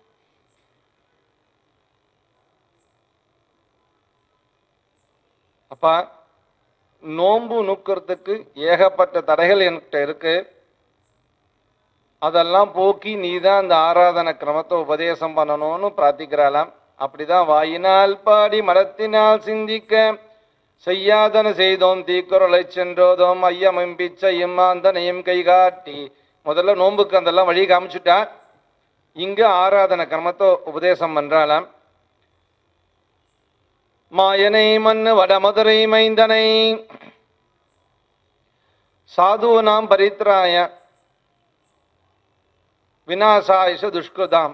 அப்பா நோன்பு நுக்கிறதுக்கு ஏகப்பட்ட தடைகள் என்கிட்ட இருக்கு அதெல்லாம் போக்கி நீ தான் அந்த ஆராதன கிரமத்தை உபதேசம் பண்ணணும்னு பிரார்த்திக்கிறாளாம் அப்படிதான் வாயினால் பாடி மரத்தினால் சிந்திக்க செய்யாதன செய்தோம் தீக்குறளை சென்றோதோம் ஐயமும் பிச்சையும் ஆந்தனையும் கை காட்டி முதல்ல நோன்புக்கு அதெல்லாம் வழி காமிச்சுட்டா இங்க ஆராதன கிரமத்தை உபதேசம் பண்றாளாம் மாயனை மண்ணு வடமதுரை மைந்தனை சாதுவனாம் பரித்ராய விநாசாயிஷ துஷ்கிருதாம்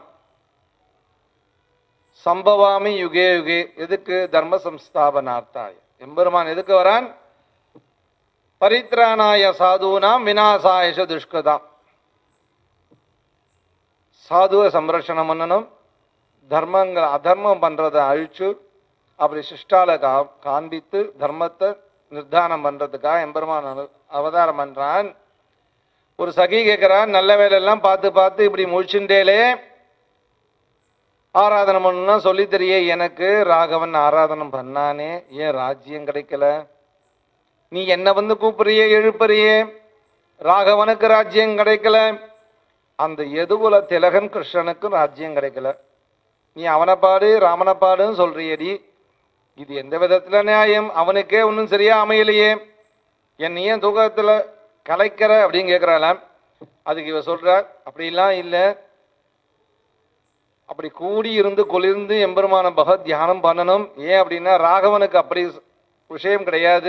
சம்பவாமி யுகே யுகே எதுக்கு தர்ம சம்ஸ்தாபனார்த்தாய எம்பெருமான் எதுக்கு வரான் பரித்ராணாய சாதுனாம் விநாசாயிஷ துஷ்கிருதாம் சாதுவை சம்ரட்சணம் பண்ணணும் தர்மங்கள் அதர்மம் பண்றதை அழிச்சு அப்படி சிஷ்டால கா காண்பித்து தர்மத்தை நிர்தானம் பண்றதுக்காக எம்பெருமான் அனு- அவதாரம் பண்றான் ஒரு சகி கேட்கிறான் நல்ல வேலையெல்லாம் பார்த்து பார்த்து இப்படி முழிச்சுட்டேலே ஆராதனை பண்ணணும்னா சொல்லி தெரிய எனக்கு ராகவன் ஆராதனம் பண்ணானே ஏன் ராஜ்யம் கிடைக்கல நீ என்ன வந்து கூப்பிடுறியே எழுப்புறியே ராகவனுக்கு ராஜ்யம் கிடைக்கல அந்த எதுகுல திலகன் கிருஷ்ணனுக்கு ராஜ்யம் கிடைக்கல நீ அவனை பாடு ராமனை பாடுன்னு சொல்றியடி இது எந்த விதத்துல நியாயம் அவனுக்கே ஒன்றும் சரியா அமையலையே என் ஏன் தூக்கத்துல கலைக்கிற அப்படின்னு கேட்கிறாளாம் அதுக்கு இவ சொல்றா அப்படிலாம் இல்லை அப்படி கூடி இருந்து குளிர்ந்து எம்பெருமான பகவத் தியானம் பண்ணணும் ஏன் அப்படின்னா ராகவனுக்கு அப்படி விஷயம் கிடையாது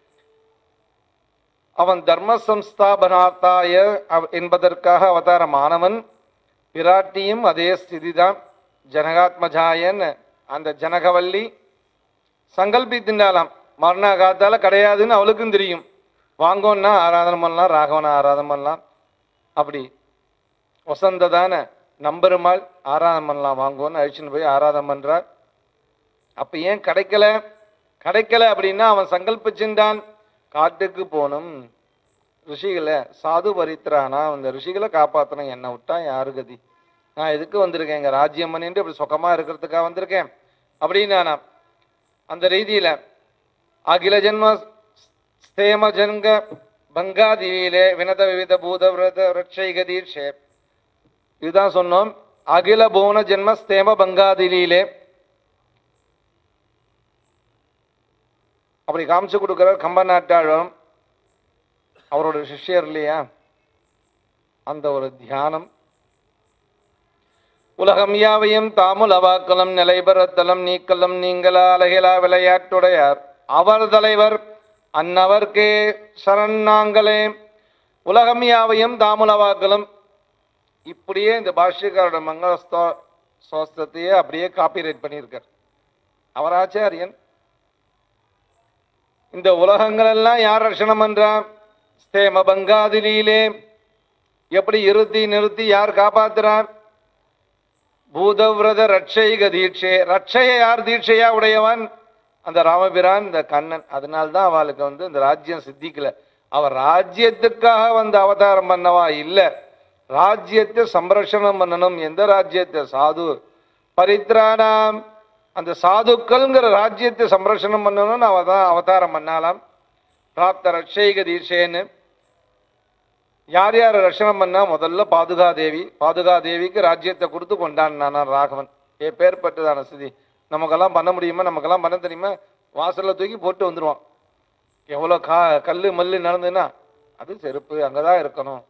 அவன் தர்ம சம்ஸ்தாபனாத்தாய அவ- என்பதற்காக அவதாரமானவன் பிராட்டியும் அதே ஸ்திதிதான் ஜனகாத்மஜாயன் அந்த ஜனகவல்லி சங்கல்பித்தின்றாலாம் மரண காத்தால கிடையாதுன்னு அவளுக்கும் தெரியும் வாங்கோன்னா ஆராதனை பண்ணலாம் ராகவனை ஆராதனை பண்ணலாம் அப்படி வசந்ததான நம்பெருமாள் ஆராதனை பண்ணலாம் வாங்கோன்னு அழிச்சுன்னு போய் ஆராதனை பண்றார் அப்ப ஏன் கிடைக்கல கிடைக்கல அப்படின்னா அவன் சங்கல்பிச்சுட்டான் காட்டுக்கு போகணும் ரிஷிகளை சாது பரித்ரானா அந்த ரிஷிகளை காப்பாத்தணும் என்னை விட்டா யாரு கதி நான் எதுக்கு வந்திருக்கேன் எங்க ராஜ்யம் பண்ணிட்டு இப்படி சுகமா இருக்கிறதுக்காக வந்திருக்கேன் அப்படின்னு நான் அந்த ரீதியில அகில ஜென்ம ஸ்தேம ஜன்க பங்காதிவியிலே வினத விவித பூத விரத ரட்சைக தீர்ஷே இதுதான் சொன்னோம் அகில புவன ஜென்ம ஸ்தேம பங்காதிலியிலே அப்படி காமிச்சு கொடுக்கிறார் கம்ப நாட்டாழம் அவரோட சிஷ்யர் இல்லையா அந்த ஒரு தியானம் உலகம் யாவையும் தாமுலவாக்கலம் நிலைபெறத்தலம் நீக்கலம் நீங்களா அழகிலா விளையாட்டுடையார் அவர் தலைவர் அன்னவர்க்கே சரண் நாங்களே உலகம் யாவையும் தாமுலவாக்கலம் இப்படியே இந்த பாஷ்யக்காரோட மங்கள ஸ்தோ சோஸ்தத்தையே அப்படியே காப்பிரைட் பண்ணியிருக்கார் அவர் ஆச்சாரியன் இந்த உலகங்கள் எல்லாம் யார் ரட்சணம் பண்றா ஸ்தேம பங்காதிலியிலே எப்படி இருத்தி நிறுத்தி யார் காப்பாத்துறார் பூதவிரத ரட்சைக தீட்சை ரட்சையை யார் தீட்சையா உடையவன் அந்த ராமபிரான் இந்த கண்ணன் அதனால்தான் அவளுக்கு வந்து இந்த ராஜ்யம் சித்திக்கல அவர் ராஜ்யத்துக்காக வந்து அவதாரம் பண்ணவா இல்ல ராஜ்யத்தை சம்ரட்சணம் பண்ணணும் எந்த ராஜ்யத்தை சாது பரித்ராணாம் அந்த சாதுக்கள்ங்கிற ராஜ்யத்தை சம்ரட்சணம் பண்ணணும்னு அவ தான் அவதாரம் பண்ணாலாம் பிராப்த ரட்சைக தீட்சைன்னு யார் யார் ரட்சணம் பண்ணா முதல்ல பாதுகா தேவி பாதுகா தேவிக்கு ராஜ்யத்தை கொடுத்து கொண்டாடினானா ராகவன் ஏ பேர்பட்டதான ஸ்திதி நமக்கெல்லாம் பண்ண முடியுமா நமக்கெல்லாம் பண்ண தெரியுமா வாசல்ல தூக்கி போட்டு வந்துருவான் எவ்வளோ கா கல்லு மல்லு நடந்துன்னா அது செருப்பு அங்கதான் இருக்கணும்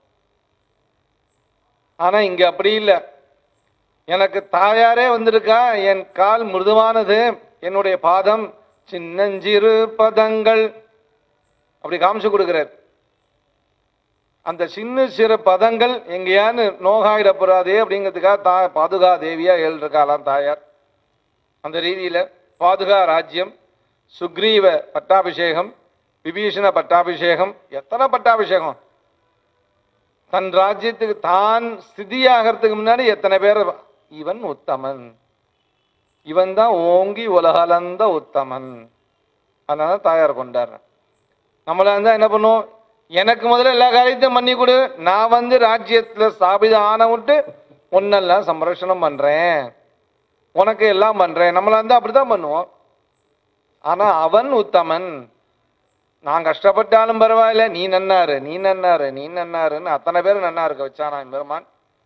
ஆனா இங்க அப்படி இல்லை எனக்கு தாயாரே வந்திருக்கா என் கால் மிருதுவானது என்னுடைய பாதம் சின்னஞ்சிறு பதங்கள் அப்படி காமிச்சு கொடுக்கிறார் அந்த சின்ன சிறு பதங்கள் எங்கேயான்னு நோகாயிடப்படாதே அப்படிங்கிறதுக்காக தா பாதுகா தேவியா எழுதிருக்காளாம் தாயார் அந்த ரீதியில பாதுகா ராஜ்யம் சுக்ரீவ பட்டாபிஷேகம் விபீஷண பட்டாபிஷேகம் எத்தனை பட்டாபிஷேகம் தன் ராஜ்யத்துக்கு தான் ஸ்திதியாகிறதுக்கு முன்னாடி எத்தனை பேர் இவன் உத்தமன் இவன் தான் ஓங்கி உலகளந்த உத்தமன் அதனால தாயார் கொண்டாடுற நம்மள இருந்தா என்ன பண்ணுவோம் எனக்கு முதல்ல எல்லா காரியத்தையும் பண்ணி கொடு நான் வந்து ராஜ்யத்துல ஸ்தாபிதம் ஆன விட்டு ஒன்னெல்லாம் சம்ரட்சணம் பண்றேன் உனக்கு எல்லாம் பண்றேன் நம்மள இருந்தா அப்படிதான் பண்ணுவோம் ஆனா அவன் உத்தமன் நான் கஷ்டப்பட்டாலும் பரவாயில்ல நீ நன்னாரு நீ நன்னாரு நீ நன்னாருன்னு அத்தனை பேர் நன்னா இருக்க வச்சானா பெருமான்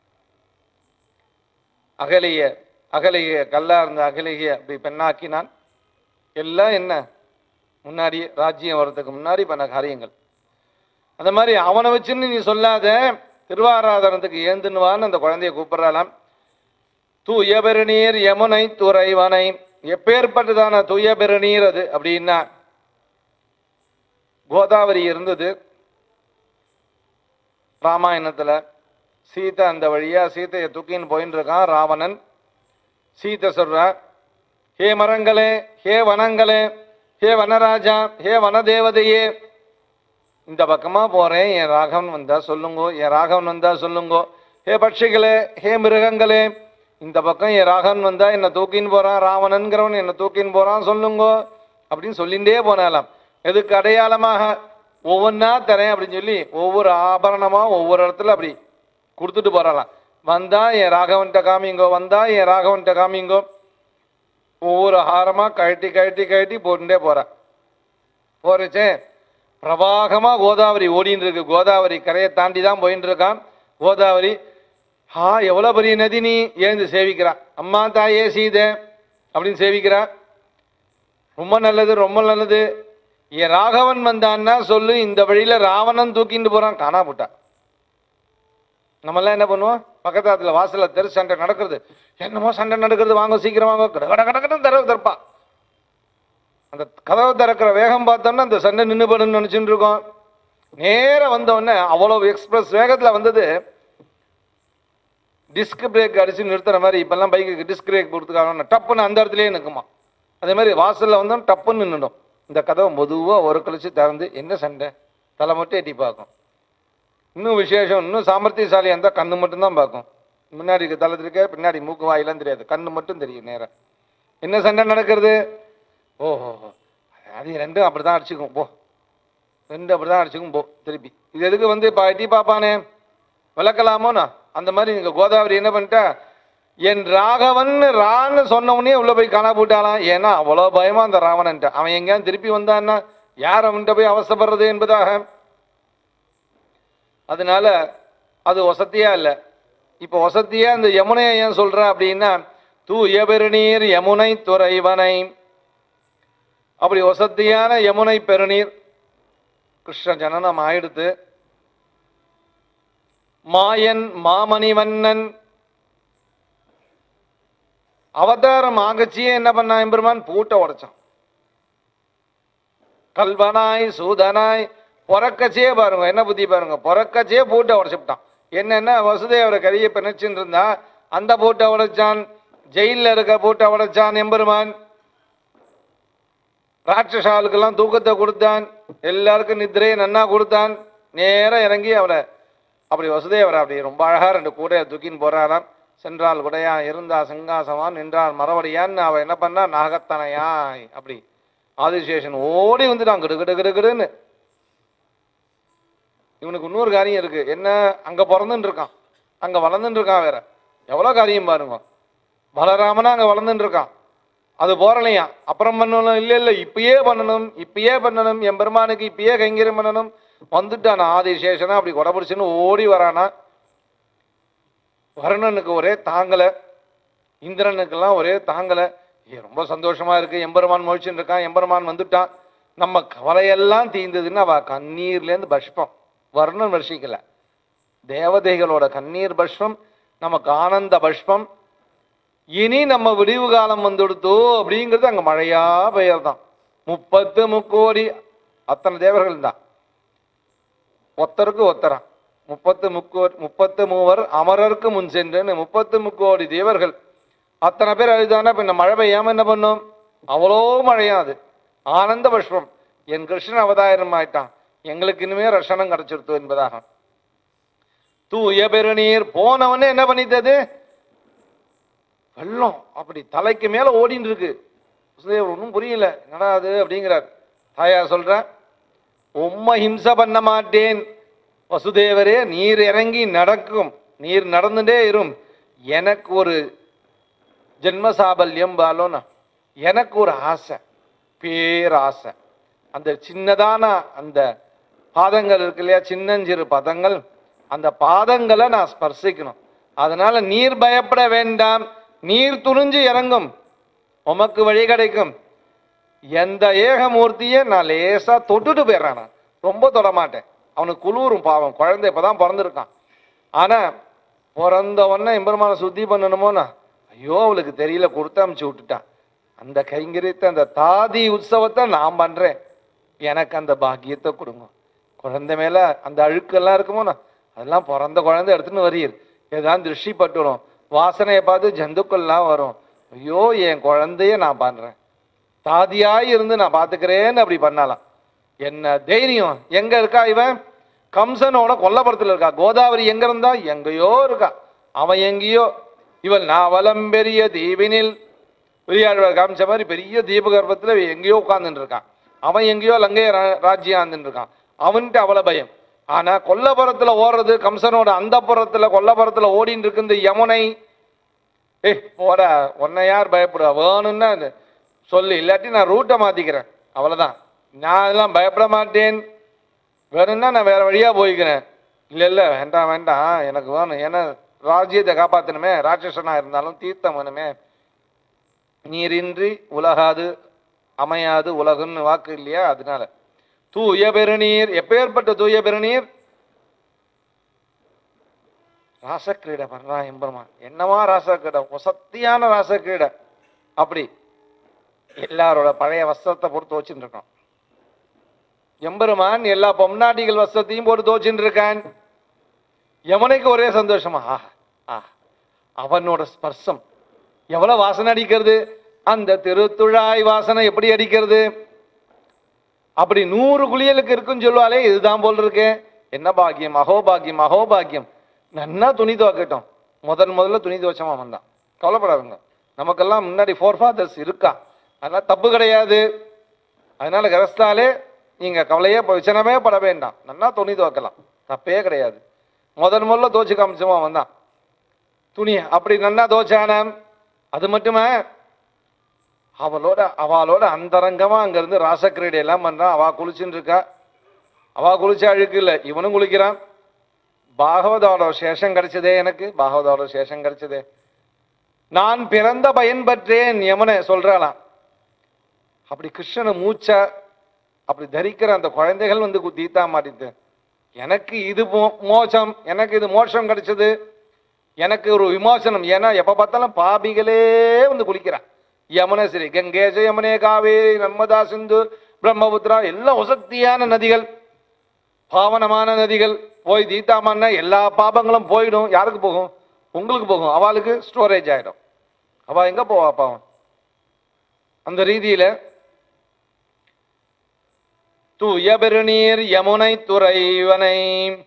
அகலிய அகலிய கல்லா இருந்த அகலிய அப்படி பெண்ணாக்கினான் எல்லாம் என்ன முன்னாடி ராஜ்யம் வர்றதுக்கு முன்னாடி பண்ண காரியங்கள் அந்த மாதிரி அவனை வச்சுன்னு நீ சொல்லாத திருவாராதனத்துக்கு ஏந்துன்னுவான்னு அந்த குழந்தைய கூப்பிடுறாளாம் தூய பெருநீர் யமுனை துறைவனை எப்பேற்பட்டதான தூய பெருநீர் அது அப்படின்னா கோதாவரி இருந்தது ராமாயணத்துல சீதை அந்த வழியா சீதையை தூக்கின்னு போயின்னு இருக்கான் ராவணன் சீதை சொல்றா ஹே மரங்களே ஹே வனங்களே ஹே வனராஜா ஹே வனதேவதையே இந்த பக்கமா போறேன் என் ராகவன் வந்தா சொல்லுங்கோ என் ராகவன் வந்தா சொல்லுங்கோ ஹே பட்சிகளே ஹே மிருகங்களே இந்த பக்கம் என் ராகவன் வந்தா என்னை தூக்கின்னு போறான் ராவணன்கிறவன் என்னை தூக்கின்னு போறான் சொல்லுங்கோ அப்படின்னு சொல்லிண்டே போனாலாம் எதுக்கு அடையாளமாக ஒவ்வொன்றா தரேன் அப்படின்னு சொல்லி ஒவ்வொரு ஆபரணமா ஒவ்வொரு இடத்துல அப்படி கொடுத்துட்டு போறாளாம் வந்தா என் ராகவன்கிட்ட காமிங்கோ வந்தா என் ராகவன்கிட்ட காமிங்கோ ஒவ்வொரு ஹாரமா கழட்டி கழட்டி கழட்டி போட்டுட்டே போறான் போறச்சே பிரவாகமா கோதாவரி ஓடின்னு இருக்கு கோதாவரி கரையை தாண்டி தான் போயின்னு இருக்கான் கோதாவரி ஹா எவ்வளவு பெரிய நதி நீ எழுந்து சேவிக்கிறா அம்மா தாயே சீதை அப்படின்னு சேவிக்கிறா ரொம்ப நல்லது ரொம்ப நல்லது என் ராகவன் வந்தான்னா சொல்லு இந்த வழியில ராவணன் தூக்கிட்டு போறான் காணா போட்டா நம்மெல்லாம் என்ன பண்ணுவோம் பக்கத்தாத்துல வாசல்ல தெரு சண்டை நடக்கிறது என்னமோ சண்டை நடக்கிறது வாங்க சீக்கிரம் வாங்க கட கட கட கடன்னு தரவு தரப்பா அந்த கதவை திறக்கிற வேகம் பார்த்தோம்னா அந்த சண்டை நின்று போடுன்னு நினைச்சுட்டு இருக்கோம் நேரா வந்த உடனே அவ்வளவு எக்ஸ்பிரஸ் வேகத்துல வந்தது டிஸ்க் பிரேக் அடிச்சு நிறுத்துற மாதிரி இப்பெல்லாம் பைக்குக்கு டிஸ்க் பிரேக் கொடுத்துக்காங்க டப்புன்னு அந்த இடத்துலயே நிற்குமா அதே மாதிரி வாசல்ல வந்தோம் டப்புன்னு நின்றுடும் இந்த கதவை மெதுவா ஒரு கழிச்சு திறந்து என்ன சண்டை தலை மட்டும் எட்டி பார்க்கும் இன்னும் விசேஷம் இன்னும் சாமர்த்தியசாலியாக இருந்தால் கண்ணு மட்டும்தான் பார்க்கும் முன்னாடி இருக்க தலை இருக்க பின்னாடி மூக்கு வாயெல்லாம் தெரியாது கண்ணு மட்டும் தெரியும் நேரா என்ன சண்டை நடக்கிறது ஓஹோ அது ரெண்டும் அப்படி தான் அடிச்சுக்கும் போ ரெண்டு அப்படி தான் அடிச்சுக்கும் போ திருப்பி இது எதுக்கு வந்து இப்போ எட்டி பார்ப்பானே விளக்கலாமோண்ணா அந்த மாதிரி இங்கே கோதாவரி என்ன பண்ணிட்டா என் ராகவன் ரான்னு சொன்ன உடனே உள்ள போய் காணா போட்டாலாம் ஏன்னா அவ்வளோ பயமா அந்த ராவணன்ட்ட அவன் எங்கேயாவது திருப்பி வந்தான்னா யார் அவன்கிட்ட போய் அவசப்படுறது என்பதாக அதனால அது வசதியா இல்லை இப்போ வசதியா இந்த யமுனையை ஏன் சொல்ற அப்படின்னா தூய பெருநீர் யமுனை துறைவனை அப்படி வசதியான யமுனை பெருநீர் கிருஷ்ண ஜனனம் ஆயிடுத்து மாயன் மாமணிவண்ணன் அவதாரம் ஆகச்சியே என்ன பண்ணான் எம்பெருமான் பூட்டை உடைச்சான் கல்வனாய் சூதனாய் பொறக்கச்சே பாருங்க என்ன புத்தி பாருங்க பொறக்கச்சே பூட்டை உடைச்சுட்டான் என்னன்னா வசுதேவரை கையை பிணைச்சுன்னு இருந்தா அந்த பூட்டை உடைச்சான் ஜெயிலில் இருக்க பூட்டை உடைச்சான் எம்பெருமான் ராட்சசாளுக்கெல்லாம் தூக்கத்தை கொடுத்தான் எல்லாருக்கும் நித்திரையை நன்னா கொடுத்தான் நேரா இறங்கி அவரை அப்படி வசுதேவரை அப்படி ரொம்ப அழகா ரெண்டு கூடைய தூக்கின்னு போறாராம் சென்றால் குடையா இருந்தா சிங்காசமான் நின்றால் மரவடியான்னு அவ என்ன பண்ணா நாகத்தனையாய் அப்படி ஆதிசேஷன் ஓடி வந்துட்டான் கிடு கிடு கிடு கிடுன்னு இவனுக்கு இன்னொரு காரியம் இருக்கு என்ன அங்க பிறந்துட்டு இருக்கான் அங்க வளர்ந்துட்டு இருக்கான் வேற எவ்வளவு காரியம் பாருங்க பலராமனா அங்க வளர்ந்துட்டு இருக்கான் அது போறலையா அப்புறம் பண்ணணும் இல்ல இல்ல இப்பயே பண்ணணும் இப்பயே பண்ணணும் என் பெருமானுக்கு இப்பயே கைங்கரியம் பண்ணணும் வந்துட்டான் ஆதிசேஷனா அப்படி கொடை பிடிச்சுன்னு ஓடி வரானா வருணனுக்கு ஒரே தாங்கல இந்திரனுக்கெல்லாம் ஒரே தாங்கல ஏ ரொம்ப சந்தோஷமா இருக்கு எம்பெருமான் முழிச்சுட்டு இருக்கான் எம்பெருமான் வந்துட்டான் நம்ம கவலையெல்லாம் தீர்ந்ததுன்னு அவ கண்ணீர்லேருந்து பஷ்பம் வருணன் வருஷிக்கல தேவதைகளோட கண்ணீர் பஷ்பம் நமக்கு ஆனந்த பஷ்பம் இனி நம்ம விடிவு காலம் வந்துடுத்தோ அப்படிங்கிறது அங்க மழையா பெயர்தான் முப்பத்து முக்கோடி அத்தனை தேவர்கள் தான் ஒத்தருக்கு ஒத்தரான் முப்பத்து முக்கோ முப்பத்து மூவர் அமரருக்கு முன் சென்றுன்னு முப்பத்து முக்கோடி தேவர்கள் அத்தனை பேர் அழுதானா பின்ன மழை பெய்யாம என்ன பண்ணும் அவ்வளோ மழையா அது ஆனந்த புஷ்பம் என் கிருஷ்ணன் அவதாரம் ஆயிட்டான் எங்களுக்கு இனிமே ரஷனம் கிடைச்சிருத்து என்பதாக தூய பெருநீர் போனவனே என்ன பண்ணித்தது வெள்ளம் அப்படி தலைக்கு மேல ஓடின்னு இருக்கு வசுதேவர் ஒன்றும் புரியல என்னடா அது அப்படிங்கிறார் தாயா சொல்ற உம்மை ஹிம்சை பண்ண மாட்டேன் வசுதேவரே நீர் இறங்கி நடக்கும் நீர் நடந்துட்டே இரும் எனக்கு ஒரு ஜென்ம சாபல்யம் பாலோனா எனக்கு ஒரு ஆசை பேராசை அந்த சின்னதான அந்த பாதங்கள் இருக்கு இல்லையா சின்னஞ்சிறு பதங்கள் அந்த பாதங்களை நான் ஸ்பர்சிக்கணும் அதனால நீர் பயப்பட வேண்டாம் நீர் துணிஞ்சு இறங்கும் உமக்கு வழி கிடைக்கும் எந்த ஏகமூர்த்தியை நான் லேசா தொட்டுட்டு போயிடுறேன் நான் ரொம்ப தொட மாட்டேன் அவனுக்கு குளிரும் பாவம் குழந்தை இப்பதான் பிறந்திருக்கான் ஆனா பிறந்த உடனே எம்பெருமான சுத்தி பண்ணணுமோனா ஐயோ அவளுக்கு தெரியல கொடுத்து அமுச்சு விட்டுட்டான் அந்த கைங்கரியத்தை அந்த தாதி உற்சவத்தை நான் பண்றேன் எனக்கு அந்த பாக்கியத்தை கொடுங்க குழந்தை மேல அந்த அழுக்கெல்லாம் இருக்குமோண்ணா அதெல்லாம் பிறந்த குழந்தை எடுத்துன்னு வரீர் ஏதாவது திருஷ்டி பட்டுரும் வாசனையை பார்த்து ஜந்துக்கள்லாம் வரும் ஐயோ என் குழந்தைய நான் பண்றேன் தாதியாய் இருந்து நான் பாத்துக்கிறேன்னு அப்படி பண்ணலாம் என்ன தைரியம் எங்க இருக்கா இவன் கம்சனோட கொல்லப்புறத்துல இருக்கா கோதாவரி எங்க இருந்தா எங்கேயோ இருக்கா அவன் எங்கேயோ இவள் நாவலம் பெரிய தீவினில் பெரியாழ்வார் காமிச்ச மாதிரி பெரிய தீபகற்பத்துல இவன் எங்கேயோ உட்கார்ந்துட்டு இருக்கான் அவன் எங்கேயோ லங்கை ரா- ராஜ்யம் ஆந்துட்டு இருக்கான் அவன்கிட்ட அவள பயம் ஆனா கொல்லப்புறத்துல ஓடுறது கம்சனோட அந்த புறத்துல கொல்லப்புறத்துல ஓடின்னு இருக்கு இந்த யமுனை ஏய் போட உன்னை யார் பயப்படுவா வேணும்னா அது சொல்லு இல்லாட்டி நான் ரூட்டை மாத்திக்கிறேன் அவ்வளவுதான் நான் அதெல்லாம் பயப்பட மாட்டேன் வேணும்னா நான் வேற வழியா போய்க்கிறேன் இல்ல இல்ல வேண்டாம் வேண்டாம் எனக்கு வேணும் ஏன்னா ராஜ்யத்தை காப்பாத்தணுமே ராட்சசனா இருந்தாலும் தீர்த்தம் வேணுமே நீரின்றி உலகாது அமையாது உலகுன்னு வாக்கு இல்லையா அதனால தூய பெருநீர் எப்பேற்பட்ட தூய பெருநீர் ராசக்கிரீடை பண்றான் எம்பெருமான் என்னவா ராசக்கிரீடை வசத்தியான ராசக்கிரீடை அப்படி எல்லாரோட பழைய வஸ்திரத்தை போட்டு துவச்சுட்டு இருக்கான் எம்பெருமான் எல்லா பொம்நாட்டிகள் வஸ்திரத்தையும் போட்டு துவச்சுட்டு இருக்கான் யமுனைக்கு ஒரே சந்தோஷமா ஆ ஆ அவனோட ஸ்பர்சம் எவ்வளவு வாசனை அடிக்கிறது அந்த திருத்துழாய் வாசனை எப்படி அடிக்கிறது அப்படி நூறு குளியலுக்கு இருக்குன்னு சொல்லுவாளே இதுதான் போல் இருக்கு என்ன பாக்கியம் அகோபாக்கியம் அகோபாக்கியம் நன்னா துணி துவைக்கட்டும் முதன் முதல்ல துணி துவைச்சவன் வந்தான் கவலைப்படாதுங்க நமக்கெல்லாம் முன்னாடி ஃபோர் ஃபாதர்ஸ் இருக்கா அதனால தப்பு கிடையாது அதனால கரஸ்தாலே நீங்க கவலையே பிரச்சனமே பட வேண்டாம் நன்னா துணி துவைக்கலாம் தப்பே கிடையாது முதன் முதல்ல துவைச்சு காமிச்சவன் வந்தான் துணி அப்படி நன்னா துவைச்சானாம் அது மட்டுமா அவளோட அவளோட அந்தரங்கமா அங்க இருந்து ராசக்கிரீடை எல்லாம் பண்றான் அவ குளிச்சுட்டு இருக்கா அவ குளிச்ச அழுக்கு இல்ல இவனும் குளிக்கிறான் பாகவதோட சேஷம் கிடைச்சதே எனக்கு பாகவதோட சேஷம் கிடைச்சதே நான் பிறந்த பயன் பற்றேன் யமுனை சொல்றாளாம் அப்படி கிருஷ்ணனை மூச்சா அப்படி தரிக்கிற அந்த குழந்தைகள் வந்து கு- தீத்தா மாட்டிட்டு எனக்கு இது மோ- மோசம் எனக்கு இது மோட்சம் கிடைச்சது எனக்கு ஒரு விமோசனம் ஏன்னா எப்ப பார்த்தாலும் பாபிகளே வந்து குளிக்கிறான் யமுனை சரி கங்கேச யமுனே காவேரி நர்மதா சிந்து பிரம்மபுத்திரா எல்லாம் உசக்தியான நதிகள் பாவனமான நதிகள் போய் தீத்தாமன்னா எல்லா பாபங்களும் போயிடும் யாருக்கு போகும் உங்களுக்கு போகும் அவளுக்கு ஸ்டோரேஜ் ஆயிடும் அவ எங்க போவா பாவம் அந்த ரீதியில தூய பெருநீர் யமுனை துறைவனை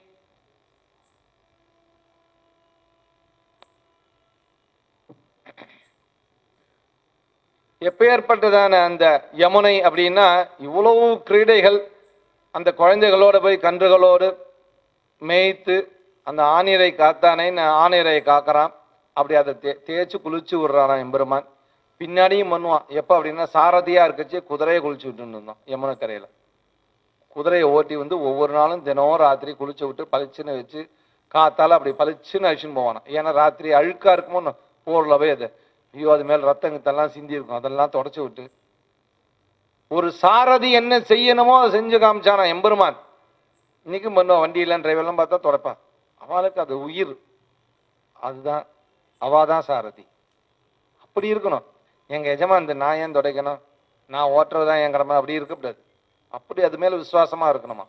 எப்பேற்பட்டதான அந்த யமுனை அப்படின்னா இவ்வளவு கிரீடைகள் அந்த குழந்தைகளோட போய் கன்றுகளோடு மேய்த்து அந்த ஆணிரை காத்தானே ஆணிரை காக்கறான் அப்படி அதை தே தேய்ச்சி குளிச்சு விடுறானாம் எம்பெருமான் பின்னாடியும் பண்ணுவான் எப்போ அப்படின்னா சாரதியா இருக்கச்சு குதிரையை குளிச்சு விட்டுன்னு இருந்தோம் யமுனை கரையில குதிரையை ஓட்டி வந்து ஒவ்வொரு நாளும் தினம் ராத்திரி குளிச்சு விட்டு பளிச்சுன்னு வச்சு காத்தால அப்படி பளிச்சுன்னு அழிச்சுன்னு போவானாம் ஏன்னா ராத்திரி அழுக்கா இருக்குமோ போர்ல போய் அது ஐயோ அது மேல ரத்தங்கத்தெல்லாம் சிந்தி இருக்கும் அதெல்லாம் தொடச்சு விட்டு ஒரு சாரதி என்ன செய்யணுமோ அதை செஞ்சு காமிச்சானா எம்பெருமான் இன்னைக்கும் பண்ணுவான் வண்டியெல்லாம் டிரைவர்லாம் பார்த்தா தொடப்பான் அவளுக்கு அது உயிர் அதுதான் அவாதான் சாரதி அப்படி இருக்கணும் எங்க எஜமான் இந்த நான் ஏன் துடைக்கணும் நான் ஓட்டுறதுதான் என் கடமை அப்படி இருக்கக்கூடாது அப்படி அது மேல விசுவாசமா இருக்கணுமா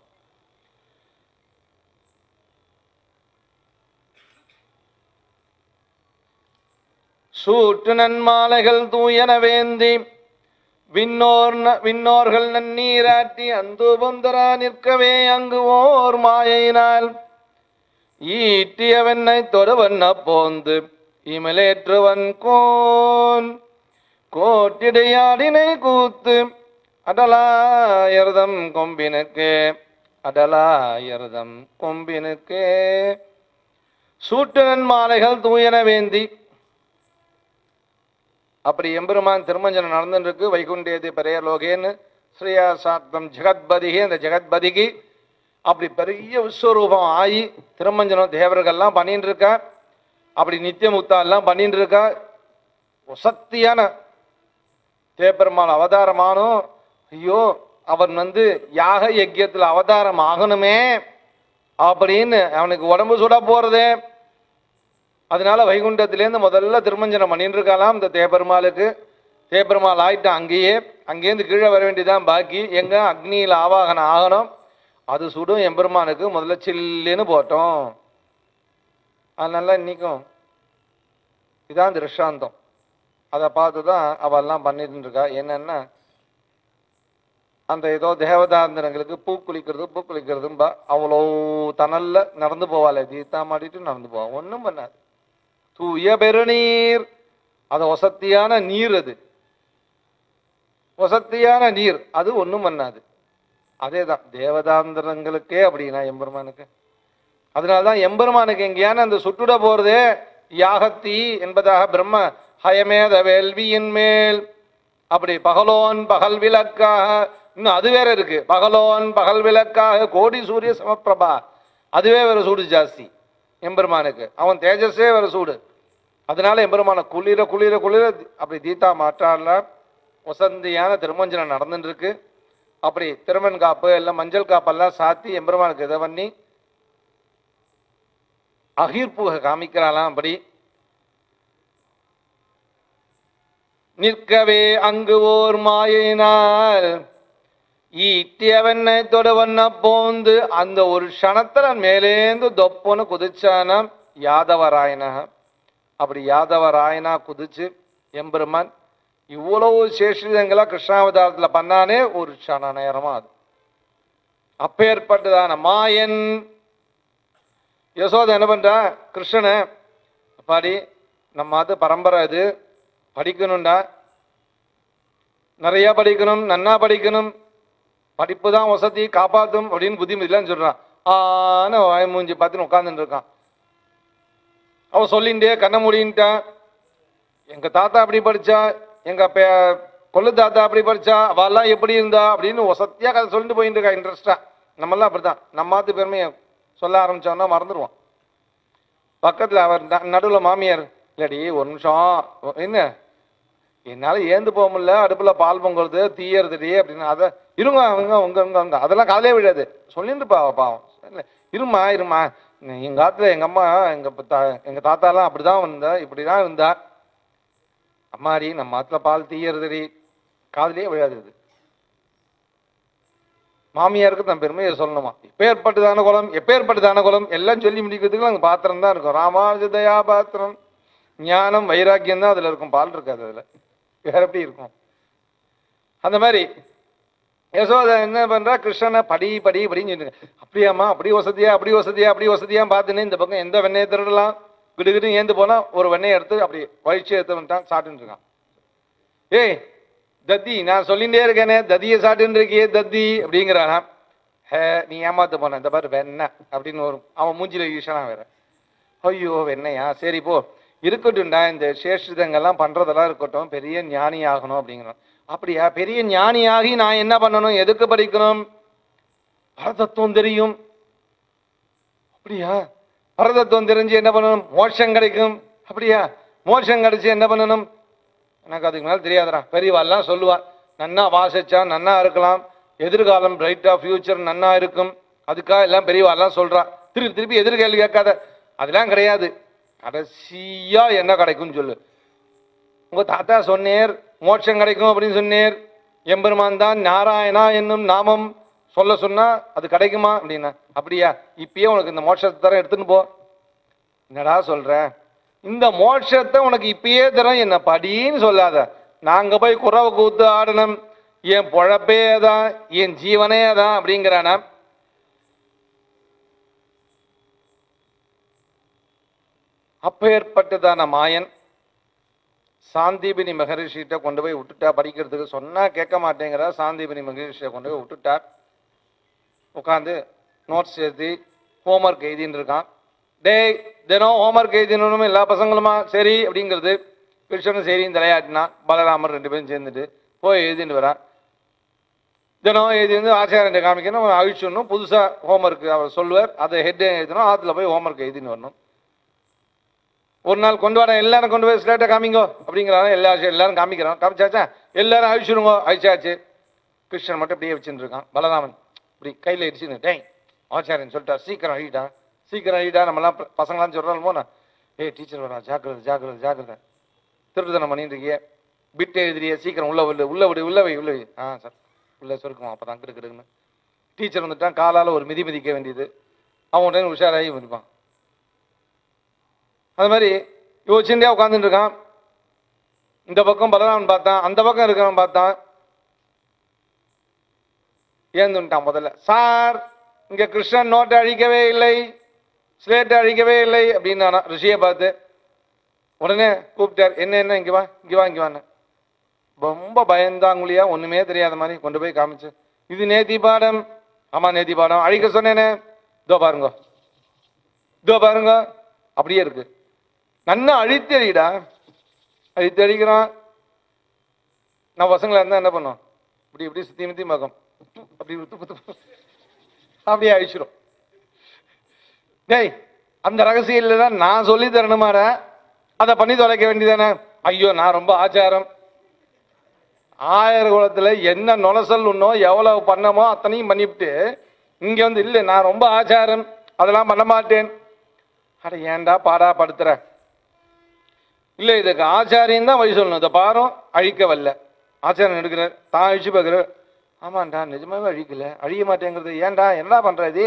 சூட்டு நன்மாலைகள் தூயன வேந்தி விண்ணோர் ந- விண்ணோர்கள் நன்னீராட்டி அந்து பொந்தரா நிற்கவே அங்கு ஓர் மாயினால் ஈட்டியவென்னை தொடுவன் போந்து இமலேற்றுவன் கோன் கோட்டிடையாடினை கூத்து அடலாயர்தம் கொம்பினுக்கே அடலாயர்தம் கொம்பினுக்கே சூட்டுனன் மாலைகள் தூயன வேந்தி அப்படி எம்பெருமான் திருமஞ்சனம் நடந்துட்டு இருக்கு வைகுண்டேதி பெரியலோகேன்னு ஸ்ரீயா சாத்தம் ஜெகத்பதிகி அந்த ஜெகத்பதிக்கு அப்படி பெரிய விஸ்வரூபம் ஆகி திருமஞ்சனம் தேவர்கள்லாம் பண்ணிட்டு இருக்கா அப்படி நித்தியமுக்தா எல்லாம் பண்ணிட்டு இருக்கா சக்தியான தேப்பெருமாள் அவதாரமானோ ஐயோ அவன் வந்து யாக யஜ்யத்துல அவதாரம் ஆகணுமே அப்படின்னு அவனுக்கு உடம்பு சுட போறதே அதனால வைகுண்டத்திலேருந்து முதல்ல திருமஞ்சனம் பண்ணிட்டு இருக்காளாம் இந்த தேப்பெருமாளுக்கு தேப்பெருமாள் ஆயிட்டான் அங்கேயே அங்கேருந்து கீழே வர வேண்டியதான் பாக்கி எங்க அக்னியில் ஆவாகனம் ஆகணும் அது சுடும் எம்பெருமானுக்கு முதல்ல சில்லுன்னு போட்டோம் அதனால இன்னைக்கும் இதான் திருஷ்டாந்தம் அதை பார்த்து தான் அவெல்லாம் பண்ணிட்டு இருக்கா என்னன்னா அந்த ஏதோ தேவதாந்தரங்களுக்கு பூ குளிக்கிறது பூ குளிக்கிறதும்பா அவ்வளோ தணல்ல நடந்து போவாளே தீத்தா மாட்டிட்டு நடந்து போவா ஒன்றும் பண்ணாது தூய பெருநீர் அது ஒசத்தியான நீர் அது ஒசத்தியான நீர் அது ஒன்றும் பண்ணாது அதேதான் தேவதாந்திரங்களுக்கே அப்படின்னா எம்பெருமானுக்கு அதனால்தான் எம்பெருமானுக்கு எங்கேயான அந்த சுட்டுட போறதே யாகத்தி என்பதாக பிரம்ம ஹயமேத வேள்வியின் மேல் அப்படி பகலோன் பகல் விளக்காக இன்னும் அது வேற இருக்கு பகலோன் பகல் விளக்காக கோடி சூரிய சமப்பிரபா அதுவே வேற சூடு ஜாஸ்தி எம்பெருமானுக்கு அவன் தேஜஸே வேற சூடு அதனால எம்பெருமான குளிர குளிர குளிர அப்படி தீத்தா மாற்றால வசந்தியான திருமஞ்சனம் நடந்துட்டு இருக்கு அப்படி திருமண் காப்பு எல்லாம் மஞ்சள் காப்பெல்லாம் சாத்தி எம்பெருமானுக்கு இதை பண்ணி அகிர்ப்புக காமிக்கிறாளாம் அப்படி நிற்கவே அங்கு ஓர் மாயினால் ஈட்டியவனை தொடுவண்ண போந்து அந்த ஒரு க்ஷணத்துல மேலேந்து தொப்புன்னு குதிச்சானாம் யாதவராயனா அப்படி யாதவராயனா குதிச்சு எம்பெருமான் இவ்வளவு சேஷிதங்களா கிருஷ்ணாவதாரத்துல பண்ணானே ஒரு க்ஷண நேரமா அது அப்பேற்பட்டதான மாயன் யசோதை என்ன பண்றா கிருஷ்ணனை பாடி நம்ம அது பரம்பரை அது படிக்கணும்டா நிறைய படிக்கணும் நன்னா படிக்கணும் படிப்பு தான் வசதி காப்பாத்தும் அப்படின்னு புத்திமதியிலன்னு சொல்றான் ஆன வாய் மூஞ்சி பார்த்துன்னு உட்காந்துட்டு இருக்கான் அவ சொல்லிண்டே கண்ண மூடின்ட்டான் எங்க தாத்தா அப்படி படிச்சா எங்க பே கொள்ளு தாத்தா அப்படி படிச்சா அவெல்லாம் எப்படி இருந்தா அப்படின்னு வசத்தியா கதை சொல்லிட்டு போயிட்டு இருக்கா இன்ட்ரெஸ்டா நம்மெல்லாம் அப்படிதான் நம்மாத்து பெருமையை சொல்ல ஆரம்பிச்சோம்னா மறந்துடுவோம் பக்கத்துல அவர் நடுவில் மாமியார் இல்லடி ஒரு நிமிஷம் என்ன என்னால ஏந்து போக முடியல அடுப்புல பால் பொங்குறது தீயறதுடி அப்படின்னு அதை இருங்க அவங்க உங்க உங்க உங்க அதெல்லாம் காலையே விடாது சொல்லிட்டு பாவம் பாவம் இல்ல, இருமா இருமா எங்க ஆத்துல எங்க அம்மா எங்க தா- எங்க தாத்தாலாம் அப்படிதான் வந்தா இப்படிதான் இருந்தா அம்மாடி நம்ம ஆத்துல பால் தீயறதுடி காதுலயே விழாது இது மாமியாருக்கு தன் பெருமையை சொல்லணுமா எப்பேற்பட்டதான குலம் எப்பேற்பட்டதான குலம் எல்லாம் சொல்லி முடிக்கிறதுக்கு அங்க பாத்திரம் தான் இருக்கும் ராமானுஜ தயா பாத்திரம் ஞானம் வைராக்கியம் தான் அதுல இருக்கும் பால் இருக்காது அதுல வேற எப்படி இருக்கும் அந்த மாதிரி யசோதா என்ன பண்றா கிருஷ்ணனை படி படி படின்னு சொல்லுங்க அப்படியாம்மா அப்படி வசதியா அப்படி வசதியா அப்படி வசதியா பார்த்துன்னு இந்த பக்கம் எந்த வெண்ணெயை திருடலாம் கிடுகிடு ஏந்து போனா ஒரு வெண்ணெயை எடுத்து அப்படி வழிச்சு எடுத்து வந்துட்டான் சாப்பிட்டுன்னு இருக்கான் ஏய் தத்தி நான் சொல்லிட்டே இருக்கேனே தத்தியை சாப்பிட்டுன்னு இருக்கியே தத்தி அப்படிங்கிறானா ஹே நீ ஏமாத்து போன இந்த பாரு வெண்ணெய் அப்படின்னு வரும் அவன் மூஞ்சில ஈஷனா வேற ஐயோ வெண்ணையா சரி போ இருக்கட்டும்டா இந்த சேஷிதங்கள்லாம் பண்றதெல்லாம் இருக்கட்டும் பெரிய ஞானி ஆகணும் அப்படிங்கிறான் அப்படியா பெரிய ஞானியாகி நான் என்ன பண்ணணும் எதுக்கு படிக்கணும் பரதத்துவம் தெரியும் அப்படியா பரதத்துவம் தெரிஞ்சு என்ன பண்ணணும் மோட்சம் கிடைக்கும் அப்படியா மோட்சம் கிடைச்சு என்ன பண்ணணும் எனக்கு அதுக்கு மேல தெரியாதுடா பெரியவாள்லாம் சொல்லுவா நன்னா வாசிச்சா நன்னா இருக்கலாம் எதிர்காலம் பிரைட்டா ஃபியூச்சர் நன்னா இருக்கும் அதுக்காக எல்லாம் பெரியவாள்லாம் சொல்றா திருப்பி திருப்பி எதிர்கேள்வி கேட்காத அதெல்லாம் கிடையாது கடைசியா என்ன கிடைக்கும்னு சொல்லு உங்க தாத்தா சொன்னேர் மோட்சம் கிடைக்கும் அப்படின்னு சொன்னேர் எம்பெருமான் தான் நாராயணா என்னும் நாமம் சொல்ல சொன்னா அது கிடைக்குமா அப்படின்னா அப்படியா இப்பயே உனக்கு இந்த மோட்சத்தை தர எடுத்துன்னு போ என்னடா சொல்ற இந்த மோட்சத்தை உனக்கு இப்பயே தரேன் என்ன படின்னு சொல்லாத நாங்க போய் குறவை கூத்து ஆடணும் என் பொழப்பே தான் என் ஜீவனே தான் அப்படிங்கிறானா அப்பேற்பட்டதான மாயன் சாந்தீபினி மகரிஷிகிட்ட கொண்டு போய் விட்டுட்டா படிக்கிறதுக்கு சொன்னா கேட்க மாட்டேங்கிறா சாந்தீபினி மகரிஷியை கொண்டு போய் விட்டுட்டா உட்காந்து நோட்ஸ் எழுதி ஹோம்ஒர்க் எழுதின்னு இருக்கான் டேய் தினம் ஹோம்ஒர்க் எழுதினு எல்லா பசங்களுமா சரி அப்படிங்கிறது கிருஷ்ணனும் சரின்னு தலையாட்டினான் பலராமர் ரெண்டு பேரும் சேர்ந்துட்டு போய் எழுதிட்டு வரான் தினம் எழுதி வந்து ஆச்சாரியன் காமிக்கணும் அவன் அழிச்சிடணும் புதுசாக ஹோம்ஒர்க் அவர் சொல்லுவார் அதை ஹெட் எழுதணும் ஆற்றுல போய் ஹோம்ஒர்க் எழுதின்னு வரணும் ஒரு நாள் கொண்டு வர எல்லாரும் கொண்டு போய் ஸ்லேட்டை காமிங்கோ அப்படிங்கிறாங்க எல்லா எல்லாரும் காமிக்கிறான் காமிச்சாச்சா எல்லாரும் அழிச்சிடுங்கோ அழிச்சாச்சு கிருஷ்ணன் மட்டும் அப்படியே வச்சுட்டு இருக்கான் பலராமன் இப்படி கையில் இடிச்சுன்னு டேய் ஆச்சாரியன் சொல்லிட்டார் சீக்கிரம் அழிட்டா சீக்கிரம் அழிட்டா நம்மலாம் ப- பசங்களாம் சொல்கிறோம் போனா ஏய் டீச்சர் வரா ஜாக்கிரதை ஜாக்கிரதை ஜாக்கிரதை திருட்டுத்தனம் பண்ணிட்டு இருக்கியே பிட் எழுதுறியே சீக்கிரம் உள்ள விடு உள்ள விடு உள்ள வை உள்ள வை ஆ சார் உள்ள சொருக்குமா அப்போ தான் கிடுக்குன்னு டீச்சர் வந்துட்டான் காலால் ஒரு மிதி மிதிக்க வேண்டியது அவன் உடனே உஷாராகி இருப்பான் அது மாதிரி யோசிச்சுட்டே உட்காந்துட்டு இருக்கான் இந்த பக்கம் பலராமன் பார்த்தான் அந்த பக்கம் இருக்கிறவன் பார்த்தான் ஏந்துட்டான் முதல்ல சார் இங்க கிருஷ்ணன் நோட்டை அழிக்கவே இல்லை ஸ்லேட்டை அழிக்கவே இல்லை அப்படின்னு ரிஷியை பார்த்து உடனே கூப்பிட்டார் என்ன என்ன இங்க வா இங்க வா இங்க வான்னு ரொம்ப பயந்தாங்குழியா ஒண்ணுமே தெரியாத மாதிரி கொண்டு போய் காமிச்சு இது நேத்தி பாடம் ஆமா நேத்தி பாடம் அழிக்க சொன்னேனே இதோ பாருங்க இதோ பாருங்க அப்படியே இருக்கு நன்னா அழித்து அடிடா அழித்து அடிக்கிறான் நான் பசங்களா இருந்தா என்ன பண்ணும் இப்படி இப்படி சுத்தி முத்தி மகம் அப்படி உத்து புத்து அப்படியே அழிச்சிடும் டேய் அந்த ரகசியம் இல்லைன்னா நான் சொல்லி தரணுமாடா அதை பண்ணி தொலைக்க வேண்டியதானே ஐயோ நான் ரொம்ப ஆச்சாரம் ஆயிரம் குளத்துல என்ன நுணசல் உண்ணோ எவ்வளவு பண்ணமோ அத்தனையும் பண்ணிவிட்டு இங்க வந்து இல்லை நான் ரொம்ப ஆச்சாரம் அதெல்லாம் பண்ண மாட்டேன் அட ஏன்டா பாடா படுத்துற இல்லை இதுக்கு ஆச்சாரியம் தான் வழி சொல்லணும் இதை பாரும் அழிக்க வரல ஆச்சாரியன் எடுக்கிறார் தான் அழிச்சு பார்க்குறார் ஆமாண்டா நிஜமாவே அழிக்கல அழிய மாட்டேங்கிறது ஏன்டா என்ன பண்ற இது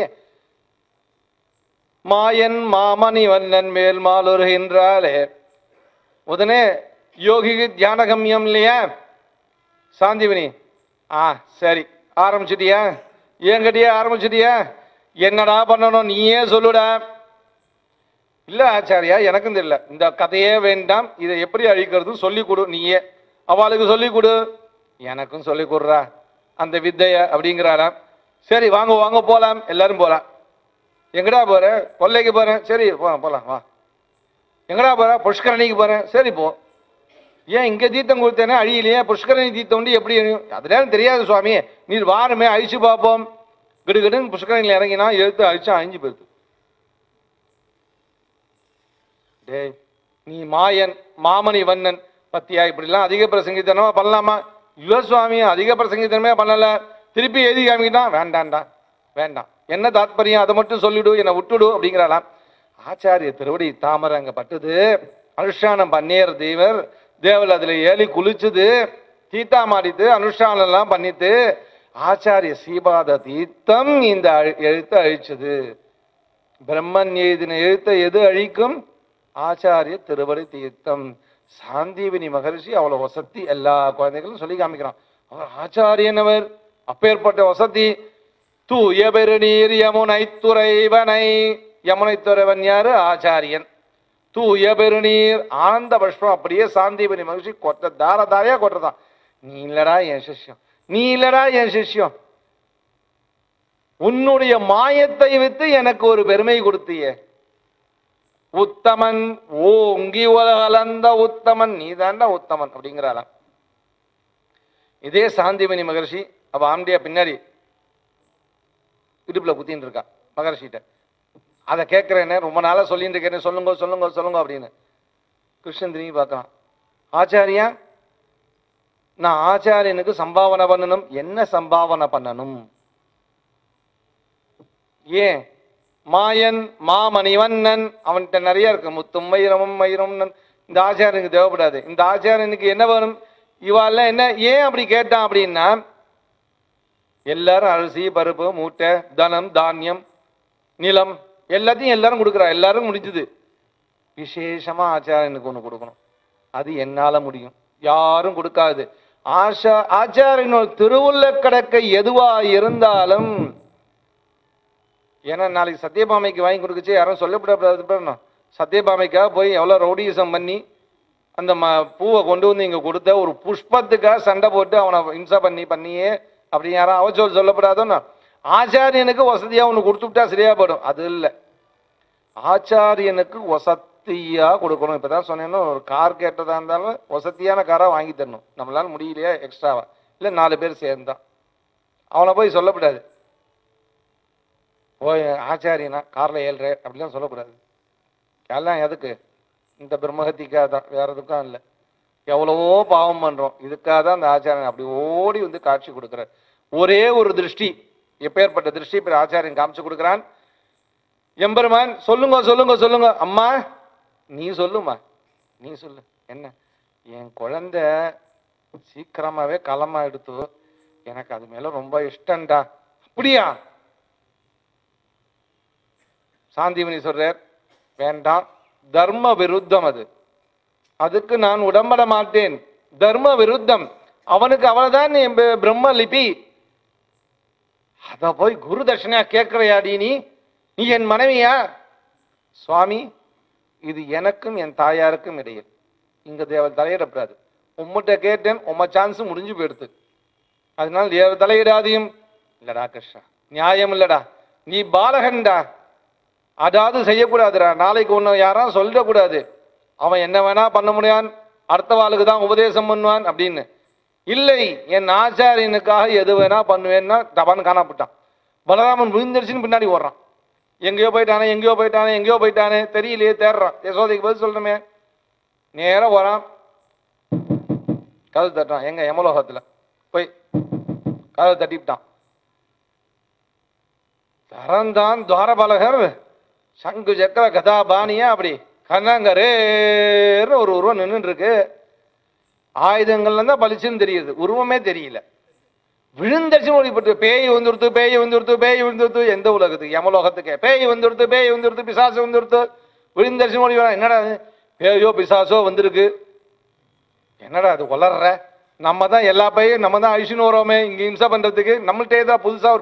மாயன் மாமணி வண்ணன் மேல் மாலுருகின்றாலே உடனே யோகிக்கு தியானகம்யம் இல்லையா சாந்திவினி ஆ சரி ஆரம்பிச்சிட்டியா என்கிட்டயே ஆரம்பிச்சிட்டியா என்னடா பண்ணணும் நீயே சொல்லுடா இல்ல ஆச்சாரியா எனக்கும் தெரியல இந்த கதையே வேண்டாம் இதை எப்படி அழிக்கிறது சொல்லி கொடு நீயே அவளுக்கு சொல்லி கொடு எனக்கும் சொல்லி கொடுறா அந்த வித்தைய அப்படிங்கிறாராம் சரி வாங்க வாங்க போலாம் எல்லாரும் போலாம் எங்கடா போற கொல்லைக்கு போறேன் சரி போ போலாம் வா எங்கடா போற புஷ்கரணிக்கு போறேன் சரி போ ஏன் இங்க தீர்த்தம் கொடுத்தேனே அழியலையே புஷ்கரணி தீர்த்தம் வந்து எப்படி அழியும்? அதெல்லாம் தெரியாது சுவாமி நீர் வாரமே அழிச்சு பார்ப்போம் கிடுகிடுன்னு புஷ்கரணியில் இறங்கினா எழுத்து அழிச்சா அழிஞ்சு போயிடுது டேய் நீ மாயன் மாமணி வண்ணன் பத்தியா இப்படிலாம் அதிக பிரசங்கித்தனமா பண்ணலாமா இல்ல சுவாமி அதிக பிரசங்கித்தனமே பண்ணல திருப்பி எழுதி காமிக்கிட்டான் வேண்டாம்டா வேண்டாம் என்ன தாத்பரியம் அதை மட்டும் சொல்லிடு என்னை விட்டுடு அப்படிங்கிறாளாம் ஆச்சாரிய திருவடி தாமரை அங்க பட்டுது அனுஷ்டானம் பண்ணியர் தேவர் தேவல் அதுல ஏலி குளிச்சுது தீத்தா மாடித்து அனுஷ்டானம் எல்லாம் பண்ணிட்டு ஆச்சாரிய சீபாத தீர்த்தம் இந்த அழி- எழுத்தை அழிச்சது பிரம்மன் எழுதின எழுத்தை எது அழிக்கும் ஆச்சாரிய திருவடி தீர்த்தம் சாந்தீவினி மகரிஷி அவ்வளவு வசதி எல்லா குழந்தைகளும் சொல்லி காமிக்கிறான் அவர் ஆச்சாரியன் அவர் அப்பேற்பட்ட வசதி தூய பெருநீர் யமுனை துறைவனை யமுனை துறைவன் யாரு ஆச்சாரியன் தூய பெருநீர் ஆனந்த புஷ்பம் அப்படியே சாந்தீபனி மகிழ்ச்சி கொட்ட தார தாரையா கொட்டுறதான் நீ இல்லடா என் சிஷ்யம் நீ இல்லடா என் சிஷ்யம் உன்னுடைய மாயத்தை வித்து எனக்கு ஒரு பெருமை கொடுத்தியே உத்தமன் ஓங்கி உலகலந்த உத்தமன் நீதாண்டா உத்தமன் அப்படிங்கிறாளாம் இதே சாந்திமணி மகர்ஷி அவ ஆம்டியா பின்னாடி இடுப்புல குத்தின்னு இருக்கா மகர்ஷிட்ட அதை கேட்கிறேன்னு ரொம்ப நாளா சொல்லிட்டு இருக்கேன் சொல்லுங்க சொல்லுங்க சொல்லுங்க அப்படின்னு கிருஷ்ணன் திரும்பி பார்க்கலாம் ஆச்சாரியா நான் ஆச்சாரியனுக்கு சம்பாவனை பண்ணணும் என்ன சம்பாவனை பண்ணணும் ஏன் மாயன் மாமணிவண்ணன் அவன்கிட்ட நிறைய இருக்கு முத்தும் மயிரமும் மயிரும் இந்த ஆச்சாரியனுக்கு தேவைப்படாது இந்த ஆச்சாரியனுக்கு என்ன வேணும் இவாள்லாம் என்ன ஏன் அப்படி கேட்டான் அப்படின்னா எல்லாரும் அரிசி பருப்பு மூட்டை தனம் தானியம் நிலம் எல்லாத்தையும் எல்லாரும் கொடுக்குறா எல்லாரும் முடிஞ்சுது விசேஷமா ஆச்சாரியனுக்கு ஒன்று கொடுக்கணும் அது என்னால முடியும் யாரும் கொடுக்காது ஆஷா ஆச்சாரியனோட திருவுள்ள கிடக்க எதுவா இருந்தாலும் ஏன்னா நாளைக்கு சத்யபாமைக்கு வாங்கி கொடுக்கச்சு யாரும் சொல்லப்படாது சத்யபாமைக்காக போய் எவ்வளோ ரவுடிசம் பண்ணி அந்த ம பூவை கொண்டு வந்து இங்கே கொடுத்த ஒரு புஷ்பத்துக்காக சண்டை போட்டு அவனை இம்சா பண்ணி பண்ணியே அப்படி யாரும் அவச்சொல் சொல்லப்படாதோன்னா ஆச்சாரியனுக்கு வசதியாக ஒன்று கொடுத்துட்டா சரியா போடும் அது இல்லை ஆச்சாரியனுக்கு வசதியா கொடுக்கணும் இப்பதான் சொன்னேன்னா ஒரு கார் கேட்டதா இருந்தாலும் வசதியான காரா வாங்கி தரணும் நம்மளால முடியலையா எக்ஸ்ட்ராவா இல்லை நாலு பேர் சேர்ந்தான் அவனை போய் சொல்லக்கூடாது போய் ஆச்சாரியனா கார்ல ஏழ்ற அப்படிலாம் சொல்லக்கூடாது எல்லாம் எதுக்கு இந்த பிரம்மகத்திக்காக தான் வேற எதுக்கும் இல்லை எவ்வளவோ பாவம் பண்றோம் இதுக்காக தான் அந்த ஆச்சாரியன் அப்படி ஓடி வந்து காட்சி கொடுக்குறார் ஒரே ஒரு திருஷ்டி எப்பேற்பட்ட திருஷ்டி இப்ப ஆச்சாரியன் காமிச்சு கொடுக்குறான் எம்பெருமான் சொல்லுங்க சொல்லுங்க சொல்லுங்க அம்மா நீ சொல்லுமா நீ சொல்லு என்ன என் குழந்தை சீக்கிரமாவே களமா எடுத்து எனக்கு அது மேல ரொம்ப இஷ்டம்டா அப்படியா சாந்திமணி சொல்றார் வேண்டாம் தர்ம விருத்தம் அது அதுக்கு நான் உடம்பட மாட்டேன் தர்ம விருத்தம் அவனுக்கு அவள்தான் என் பி- பிரம்ம லிபி அத போய் குரு தட்சணையா கேட்கிறையாடி நீ நீ என் மனைவியா சுவாமி இது எனக்கும் என் தாயாருக்கும் இடையில் இங்க தேவ தலையிடப்படாது உம்மிட்ட கேட்டேன் உம்ம சான்ஸ் முடிஞ்சு போயிடுது அதனால தேவ தலையிடாதையும் இல்லடா கிருஷ்ணா நியாயம் இல்லடா நீ பாலகன்டா அதாவது செய்யக்கூடாதுடா நாளைக்கு ஒன்று யாரா சொல்லிடக்கூடாது அவன் என்ன வேணா பண்ண முடியான் அடுத்த வாளுக்கு தான் உபதேசம் பண்ணுவான் அப்படின்னு இல்லை என் ஆச்சாரியனுக்காக எது வேணா பண்ணுவேன்னா தபான்னு காணப்பட்டான் பலராமன் விழுந்துருச்சுன்னு பின்னாடி ஓடுறான் எங்கேயோ போயிட்டானே எங்கேயோ போயிட்டானே எங்கேயோ போயிட்டானே தெரியலையே தேடுறான் யசோதைக்கு பதில் சொல்லணுமே நேரா வரான் கதவு தட்டுறான் எங்க யமலோகத்துல போய் கதவை தட்டிவிட்டான் திறந்தான் துவாரபாலகர் சங்கு சக்கர கதாபாணியா அப்படி கண்ணாங்கரேன்னு ஒரு உருவம் நின்றுட்டு இருக்கு ஆயுதங்கள்ல தான் பளிச்சுன்னு தெரியுது உருவமே தெரியல விழுந்தடிச்சு ஓடிப்பட்டு பேய் வந்துடுத்து பேய் வந்துடுத்து பேய் வந்துடுத்து எந்த உலகத்துக்கு யமலோகத்துக்கு பேய் வந்துடுத்து பேய் வந்துடுத்து பிசாசு வந்துடுத்து விழுந்தடிச்சு ஓடி வரா என்னடா இது? பேயோ பிசாசோ வந்திருக்கு என்னடா அது வளர்ற நம்ம தான் எல்லா பையும் நம்ம தான் அழிச்சுன்னு வரோமே இங்க இம்சா பண்றதுக்கு நம்மள்ட்டே தான் புதுசா ஒரு பேய்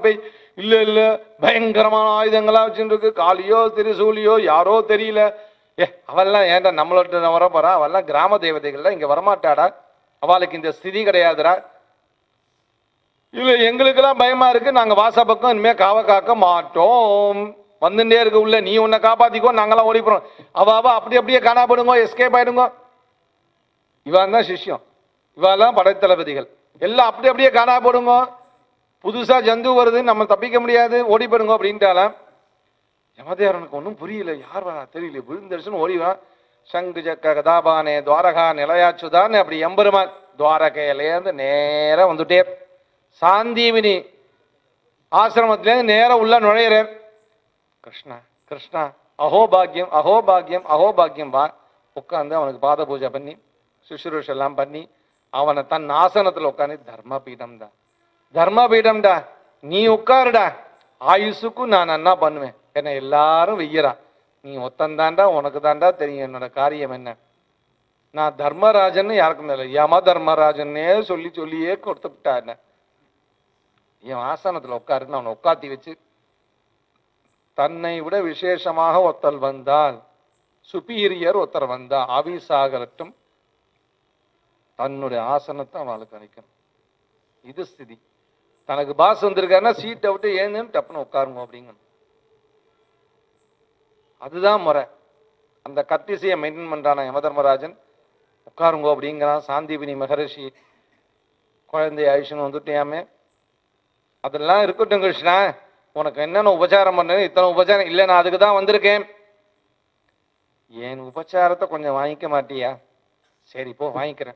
இல்ல இல்ல பயங்கரமான ஆயுதங்களா வச்சுட்டு இருக்கு காளியோ திரிசூலியோ யாரோ தெரியல ஏ அவெல்லாம் ஏன்டா நம்மளோட வர போறா அவெல்லாம் கிராம தேவதைகள்லாம் இங்க வரமாட்டாடா அவளுக்கு இந்த ஸ்திதி கிடையாதுடா இல்ல எங்களுக்கெல்லாம் பயமா இருக்கு நாங்க வாச பக்கம் இனிமே காவ காக்க மாட்டோம் வந்துட்டே இருக்கு உள்ள நீ உன்னை காப்பாத்திக்கோ நாங்கெல்லாம் ஓடி போறோம் அவ அவ அப்படி அப்படியே காணாப்படுங்க எஸ்கேப் ஆயிடுங்க இவன் தான் சிஷ்யம் இவெல்லாம் படைத்தளபதிகள் எல்லாம் அப்படி அப்படியே காணாப்படுங்க புதுசா ஜந்து வருது நம்ம தப்பிக்க முடியாது ஓடி போடுங்க அப்படின்ட்டாலாம் யமதேவனுக்கு ஒன்றும் புரியல யார் வரா தெரியல விழுந்தரிசன் ஓடி வா சங்கு ஜக்க கதாபானே துவாரகா நிலையாச்சுதான் அப்படி எம்பெருமான் துவாரகையிலேருந்து நேரா வந்துட்டே சாந்தீவினி ஆசிரமத்திலேருந்து நேரா உள்ள நுழையிறேன் கிருஷ்ணா கிருஷ்ணா அஹோபாக்கியம் அஹோபாக்கியம் அஹோபாக்கியம் வா உட்காந்து அவனுக்கு பாத பூஜை பண்ணி சுசுரூஷ் எல்லாம் பண்ணி அவனை தன் ஆசனத்துல உட்காந்து தர்ம பீடம்டா தர்ம பீடம்டா நீ உட்காருடா ஆயுசுக்கும் நான் என்ன பண்ணுவேன் என்னை எல்லாரும் வெய்யறா நீ ஒத்தந்தாண்டா உனக்கு தாண்டா தெரியும் என்னோட காரியம் என்ன நான் தர்மராஜன் யாருக்கும் இல்லை யம தர்மராஜன்னே சொல்லி சொல்லியே கொடுத்து விட்டா என்ன என் ஆசனத்துல உட்காருன்னு அவனை உட்காத்தி வச்சு தன்னை விட விசேஷமாக ஒருத்தல் வந்தால் சுப்பீரியர் ஒருத்தர் வந்தா ஆபீஸாகட்டும் தன்னுடைய ஆசனத்தை அவளுக்கு அளிக்கணும் இது ஸ்திதி தனக்கு பாஸ் வந்திருக்காருன்னா சீட்டை விட்டு ஏன்னு டப்புன்னு உட்காருங்க அப்படிங்கணும் அதுதான் முறை அந்த கத்திசையை மெயின்டைன் பண்றான யமதர்மராஜன் உட்காருங்க அப்படிங்கிறான் சாந்திபினி மகரிஷி குழந்தை ஆயுஷன் வந்துட்டியாமே அதெல்லாம் இருக்கட்டும் கிருஷ்ணா உனக்கு என்னென்ன உபச்சாரம் பண்ணு இத்தனை உபச்சாரம் இல்லை நான் அதுக்கு தான் வந்திருக்கேன் என் உபச்சாரத்தை கொஞ்சம் வாங்கிக்க மாட்டியா சரி போ வாங்கிக்கிறேன்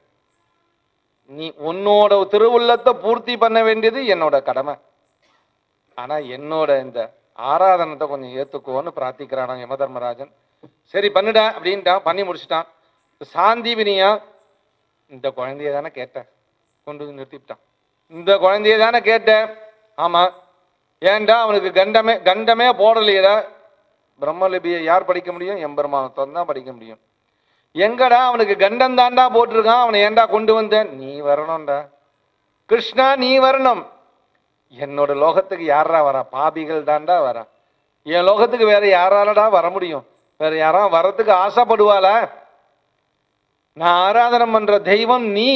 நீ உன்னோட திருவுள்ளத்தை பூர்த்தி பண்ண வேண்டியது என்னோட கடமை ஆனா என்னோட இந்த ஆராதனத்தை கொஞ்சம் ஏத்துக்கோன்னு பிரார்த்திக்கிறானா யமதர்மராஜன் சரி பண்ணுடா அப்படின்ட்டான் பண்ணி முடிச்சிட்டான் சாந்திவினியா இந்த குழந்தைய தானே கேட்டேன் கொண்டு வந்து நிறுத்திவிட்டான் இந்த குழந்தைய தானே கேட்டேன் ஆமா ஏன்டா அவனுக்கு கண்டமே கண்டமே போடலையடா பிரம்மலிபியை யார் படிக்க முடியும் எம்பெருமானத்தான் தான் படிக்க முடியும் எங்கடா அவனுக்கு கண்டம் தாண்டா போட்டிருக்கான் அவனை ஏன்டா கொண்டு வந்தேன் நீ வரணும்டா கிருஷ்ணா நீ வரணும் என்னோட லோகத்துக்கு யாரா வரா பாபிகள் தாண்டா வரா என் லோகத்துக்கு வேற யாராலடா வர முடியும் வேற யாரா வரத்துக்கு ஆசைப்படுவாளா நான் ஆராதனை பண்ற தெய்வம் நீ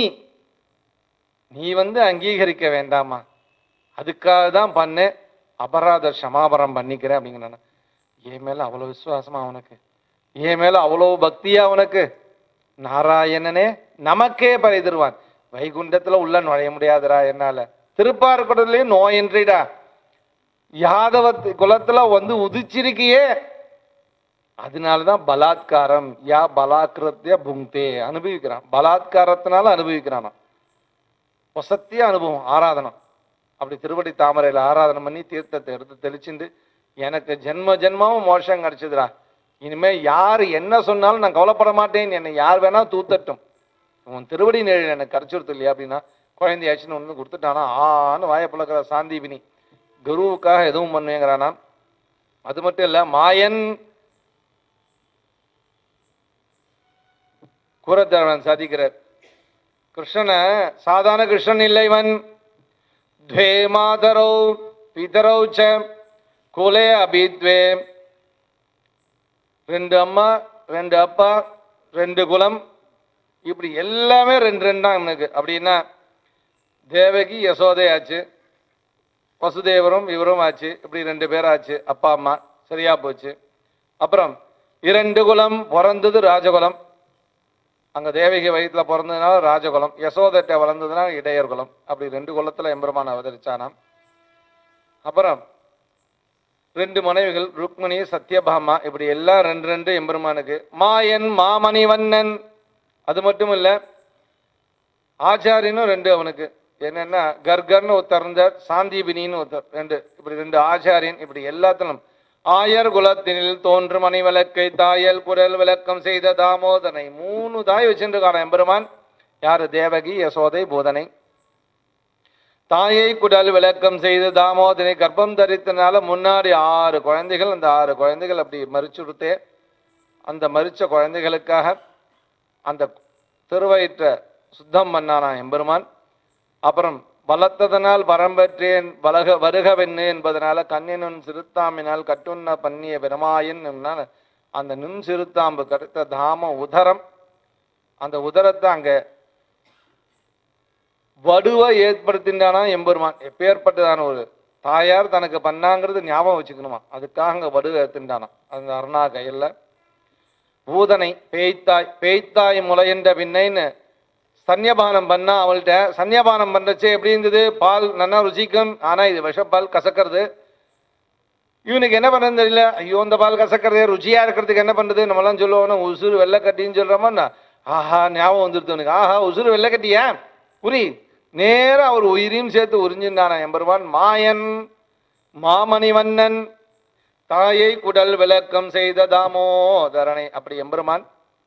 நீ வந்து அங்கீகரிக்க வேண்டாமா அதுக்காக தான் பண்ணேன் அபராத சமாபரம் பண்ணிக்கிறேன் அப்படிங்கிறான என் மேல அவ்வளவு விசுவாசமா அவனுக்கு என் மேல அவ்வளவு பக்தியா அவனுக்கு நாராயணனே நமக்கே பரிதருவான் வைகுண்டத்துல உள்ள நுழைய முடியாதுடா என்னால திருப்பார்கடலையும் நோயின்றிடா யாதவ குலத்துல வந்து உதிச்சிருக்கியே அதனாலதான் பலாத்காரம் யா பலாக்கிரத்திய புங்தே அனுபவிக்கிறான் பலாத்காரத்தினால அனுபவிக்கிறானா வசத்திய அனுபவம் ஆராதனம் அப்படி திருவடி தாமரையில ஆராதனை பண்ணி தீர்த்தத்தை எடுத்து தெளிச்சுண்டு எனக்கு ஜென்ம ஜென்மமும் மோஷம் கிடைச்சதுடா இனிமே யார் என்ன சொன்னாலும் நான் கவலைப்பட மாட்டேன் என்னை யார் வேணா தூத்தட்டும் உன் திருவடி நிழல் எனக்கு கிடைச்சிருது இல்லையா அப்படின்னா குழந்தையாச்சுன்னு ஒன்று கொடுத்துட்டானா ஆன்னு வாயை பழக்கிற சாந்தீபினி குருவுக்காக எதுவும் பண்ணுவேங்கிறானா அது மட்டும் இல்ல மாயன் கூரத்தேவன் சாதிக்கிறார் கிருஷ்ணனை சாதாரண கிருஷ்ணன் இல்லை இவன் द्वे मातरौ पितरौ च குலே அபித்வே ரெண்டு அம்மா ரெண்டு அப்பா ரெண்டு குலம் இப்படி எல்லாமே ரெண்டு ரெண்டா இவனுக்கு அப்படின்னா தேவகி யசோதை ஆச்சு வசுதேவரும் இவரும் ஆச்சு இப்படி ரெண்டு பேர் ஆச்சு அப்பா அம்மா சரியா போச்சு அப்புறம் இரண்டு குலம் பிறந்தது ராஜகுலம் அங்க தேவகி வயிற்றுல பிறந்ததுனால ராஜகுலம் யசோதட்டை வளர்ந்ததுனால இடையர் குலம் அப்படி ரெண்டு குலத்துல எம்பெருமான் அவதரிச்சானாம் அப்புறம் ரெண்டு மனைவிகள் ருக்மணி சத்யபாமா இப்படி எல்லாம் ரெண்டு ரெண்டு எம்பெருமானுக்கு மாயன் மாமணி வண்ணன் அது மட்டும் இல்ல ஆச்சாரியனும் ரெண்டு அவனுக்கு என்னன்னா கர்கர்னு ஒருத்தர் இருந்தார் சாந்தீபினின்னு ஒருத்தர் ரெண்டு இப்படி ரெண்டு ஆச்சாரியன் இப்படி எல்லாத்திலும் ஆயர் குலத்தினில் தோன்றும் மணி விளக்கை தாயல் குரல் விளக்கம் செய்த தாமோதனை மூணு தாய் வச்சிருக்கான எம்பெருமான் யாரு தேவகி யசோதை போதனை தாயை குடல் விளக்கம் செய்து தாமோதனை கர்ப்பம் தரித்தனால முன்னாடி ஆறு குழந்தைகள் அந்த ஆறு குழந்தைகள் அப்படி மறிச்சுடுத்தே அந்த மறிச்ச குழந்தைகளுக்காக அந்த திருவயிற்ற சுத்தம் பண்ணானா எம்பெருமான் அப்புறம் பலத்ததனால் வரம்பெற்றேன் வலக வருகவென்னு என்பதனால கண்ணினும் சிறுத்தாம்பினால் கட்டுண்ண பண்ணிய பெருமாயன் என்னால் அந்த நுண் சிறுத்தாம்பு கருத்த தாம உதரம் அந்த உதரத்தை அங்க வடுவை ஏற்படுத்தின்றானா எம்பெருமான் எப்பேற்பட்டதான ஒரு தாயார் தனக்கு பண்ணாங்கிறது ஞாபகம் வச்சுக்கணுமா அதுக்காக அங்க வடுவை ஏத்துண்டானா அந்த அருணா கையில பூதனை பேய்த்தாய் பேய்த்தாய் முளையென்ற பின்னைன்னு சன்னியபானம் பண்ணா அவள்கிட்ட சன்னியபானம் பண்றச்சே எப்படி இருந்தது பால் நல்லா ருசிக்கும் ஆனா இது விஷப்பால் கசக்கிறது இவனுக்கு என்ன பண்ணது தெரியல ஐயோ இந்த பால் கசக்கிறதே ருச்சியா இருக்கிறதுக்கு என்ன பண்றது நம்மலாம் சொல்லுவோம் உசுறு வெள்ளைக்கட்டின்னு சொல்றோமா ஆஹா ஞாபகம் வந்துருது உனக்கு ஆஹா உசுறு வெள்ளைக்கட்டியா புரி நேரா அவர் உயிரையும் சேர்த்து உறிஞ்சின்றானா எம்பெருமான் மாயன் மாமணி வண்ணன் தாயை குடல் விளக்கம் செய்த தாமோதரனை அப்படி எம்பெருமான்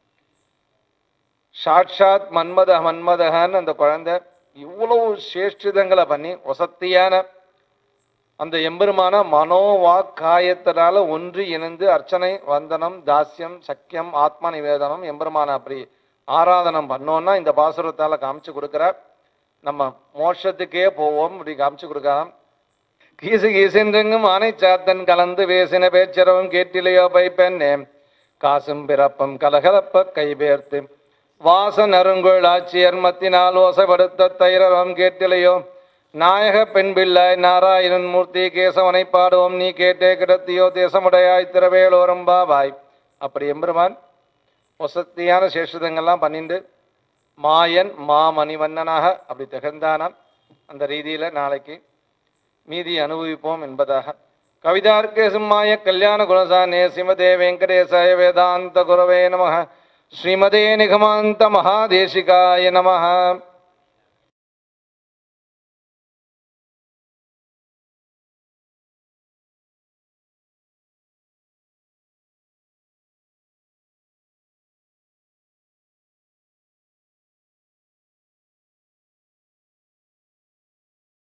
சாட்சாத் மன்மத மன்மதகன் அந்த குழந்தை இவ்வளவு சேஷ்டிதங்களை பண்ணி வசத்தியான அந்த எம்பெருமான மனோவா காயத்தினால ஒன்று இணைந்து அர்ச்சனை வந்தனம் தாஸ்யம் சக்கியம் ஆத்ம நிவேதனம் எம்பெருமான அப்படி ஆராதனம் பண்ணோம்னா இந்த பாசுரத்தால காமிச்சு கொடுக்கிறார் நம்ம மோட்சத்துக்கே போவோம் இப்படி காமிச்சு கொடுக்கலாம் கீசு கீசென்றெங்கும் ஆனை சாத்தன் கலந்து பேசின பேச்சரவும் கேட்டிலையோ பைப்பெண்ணே காசும் பிறப்பும் கலகலப்ப கைபேர்த்து வாசன் அருங்குள் ஆட்சியர் மத்தினால் ஓசைப்படுத்த தைரவம் கேட்டிலையோ நாயக பெண் பிள்ளாய் நாராயணன் மூர்த்தி கேசவனை பாடுவோம் நீ கேட்டே கிடத்தியோ தேசமுடையாய் திரவேலோரம் பாவாய் அப்படி எம்பெருமான் வசத்தியான சேஷதங்கள்லாம் பண்ணிண்டு மாயன் மாமணிவண்ணனாக அப்படி திகழ்ந்தானாம் அந்த ரீதியில நாளைக்கு மீதி அனுபவிப்போம் என்பதாக கவிதார்க்கே சிம்மாய கல்யாண குணசானே சிமதே வெங்கடேசாய வேதாந்த குரவே நம ஸ்ரீமதே நிகமாந்த மகாதேசிகாய நம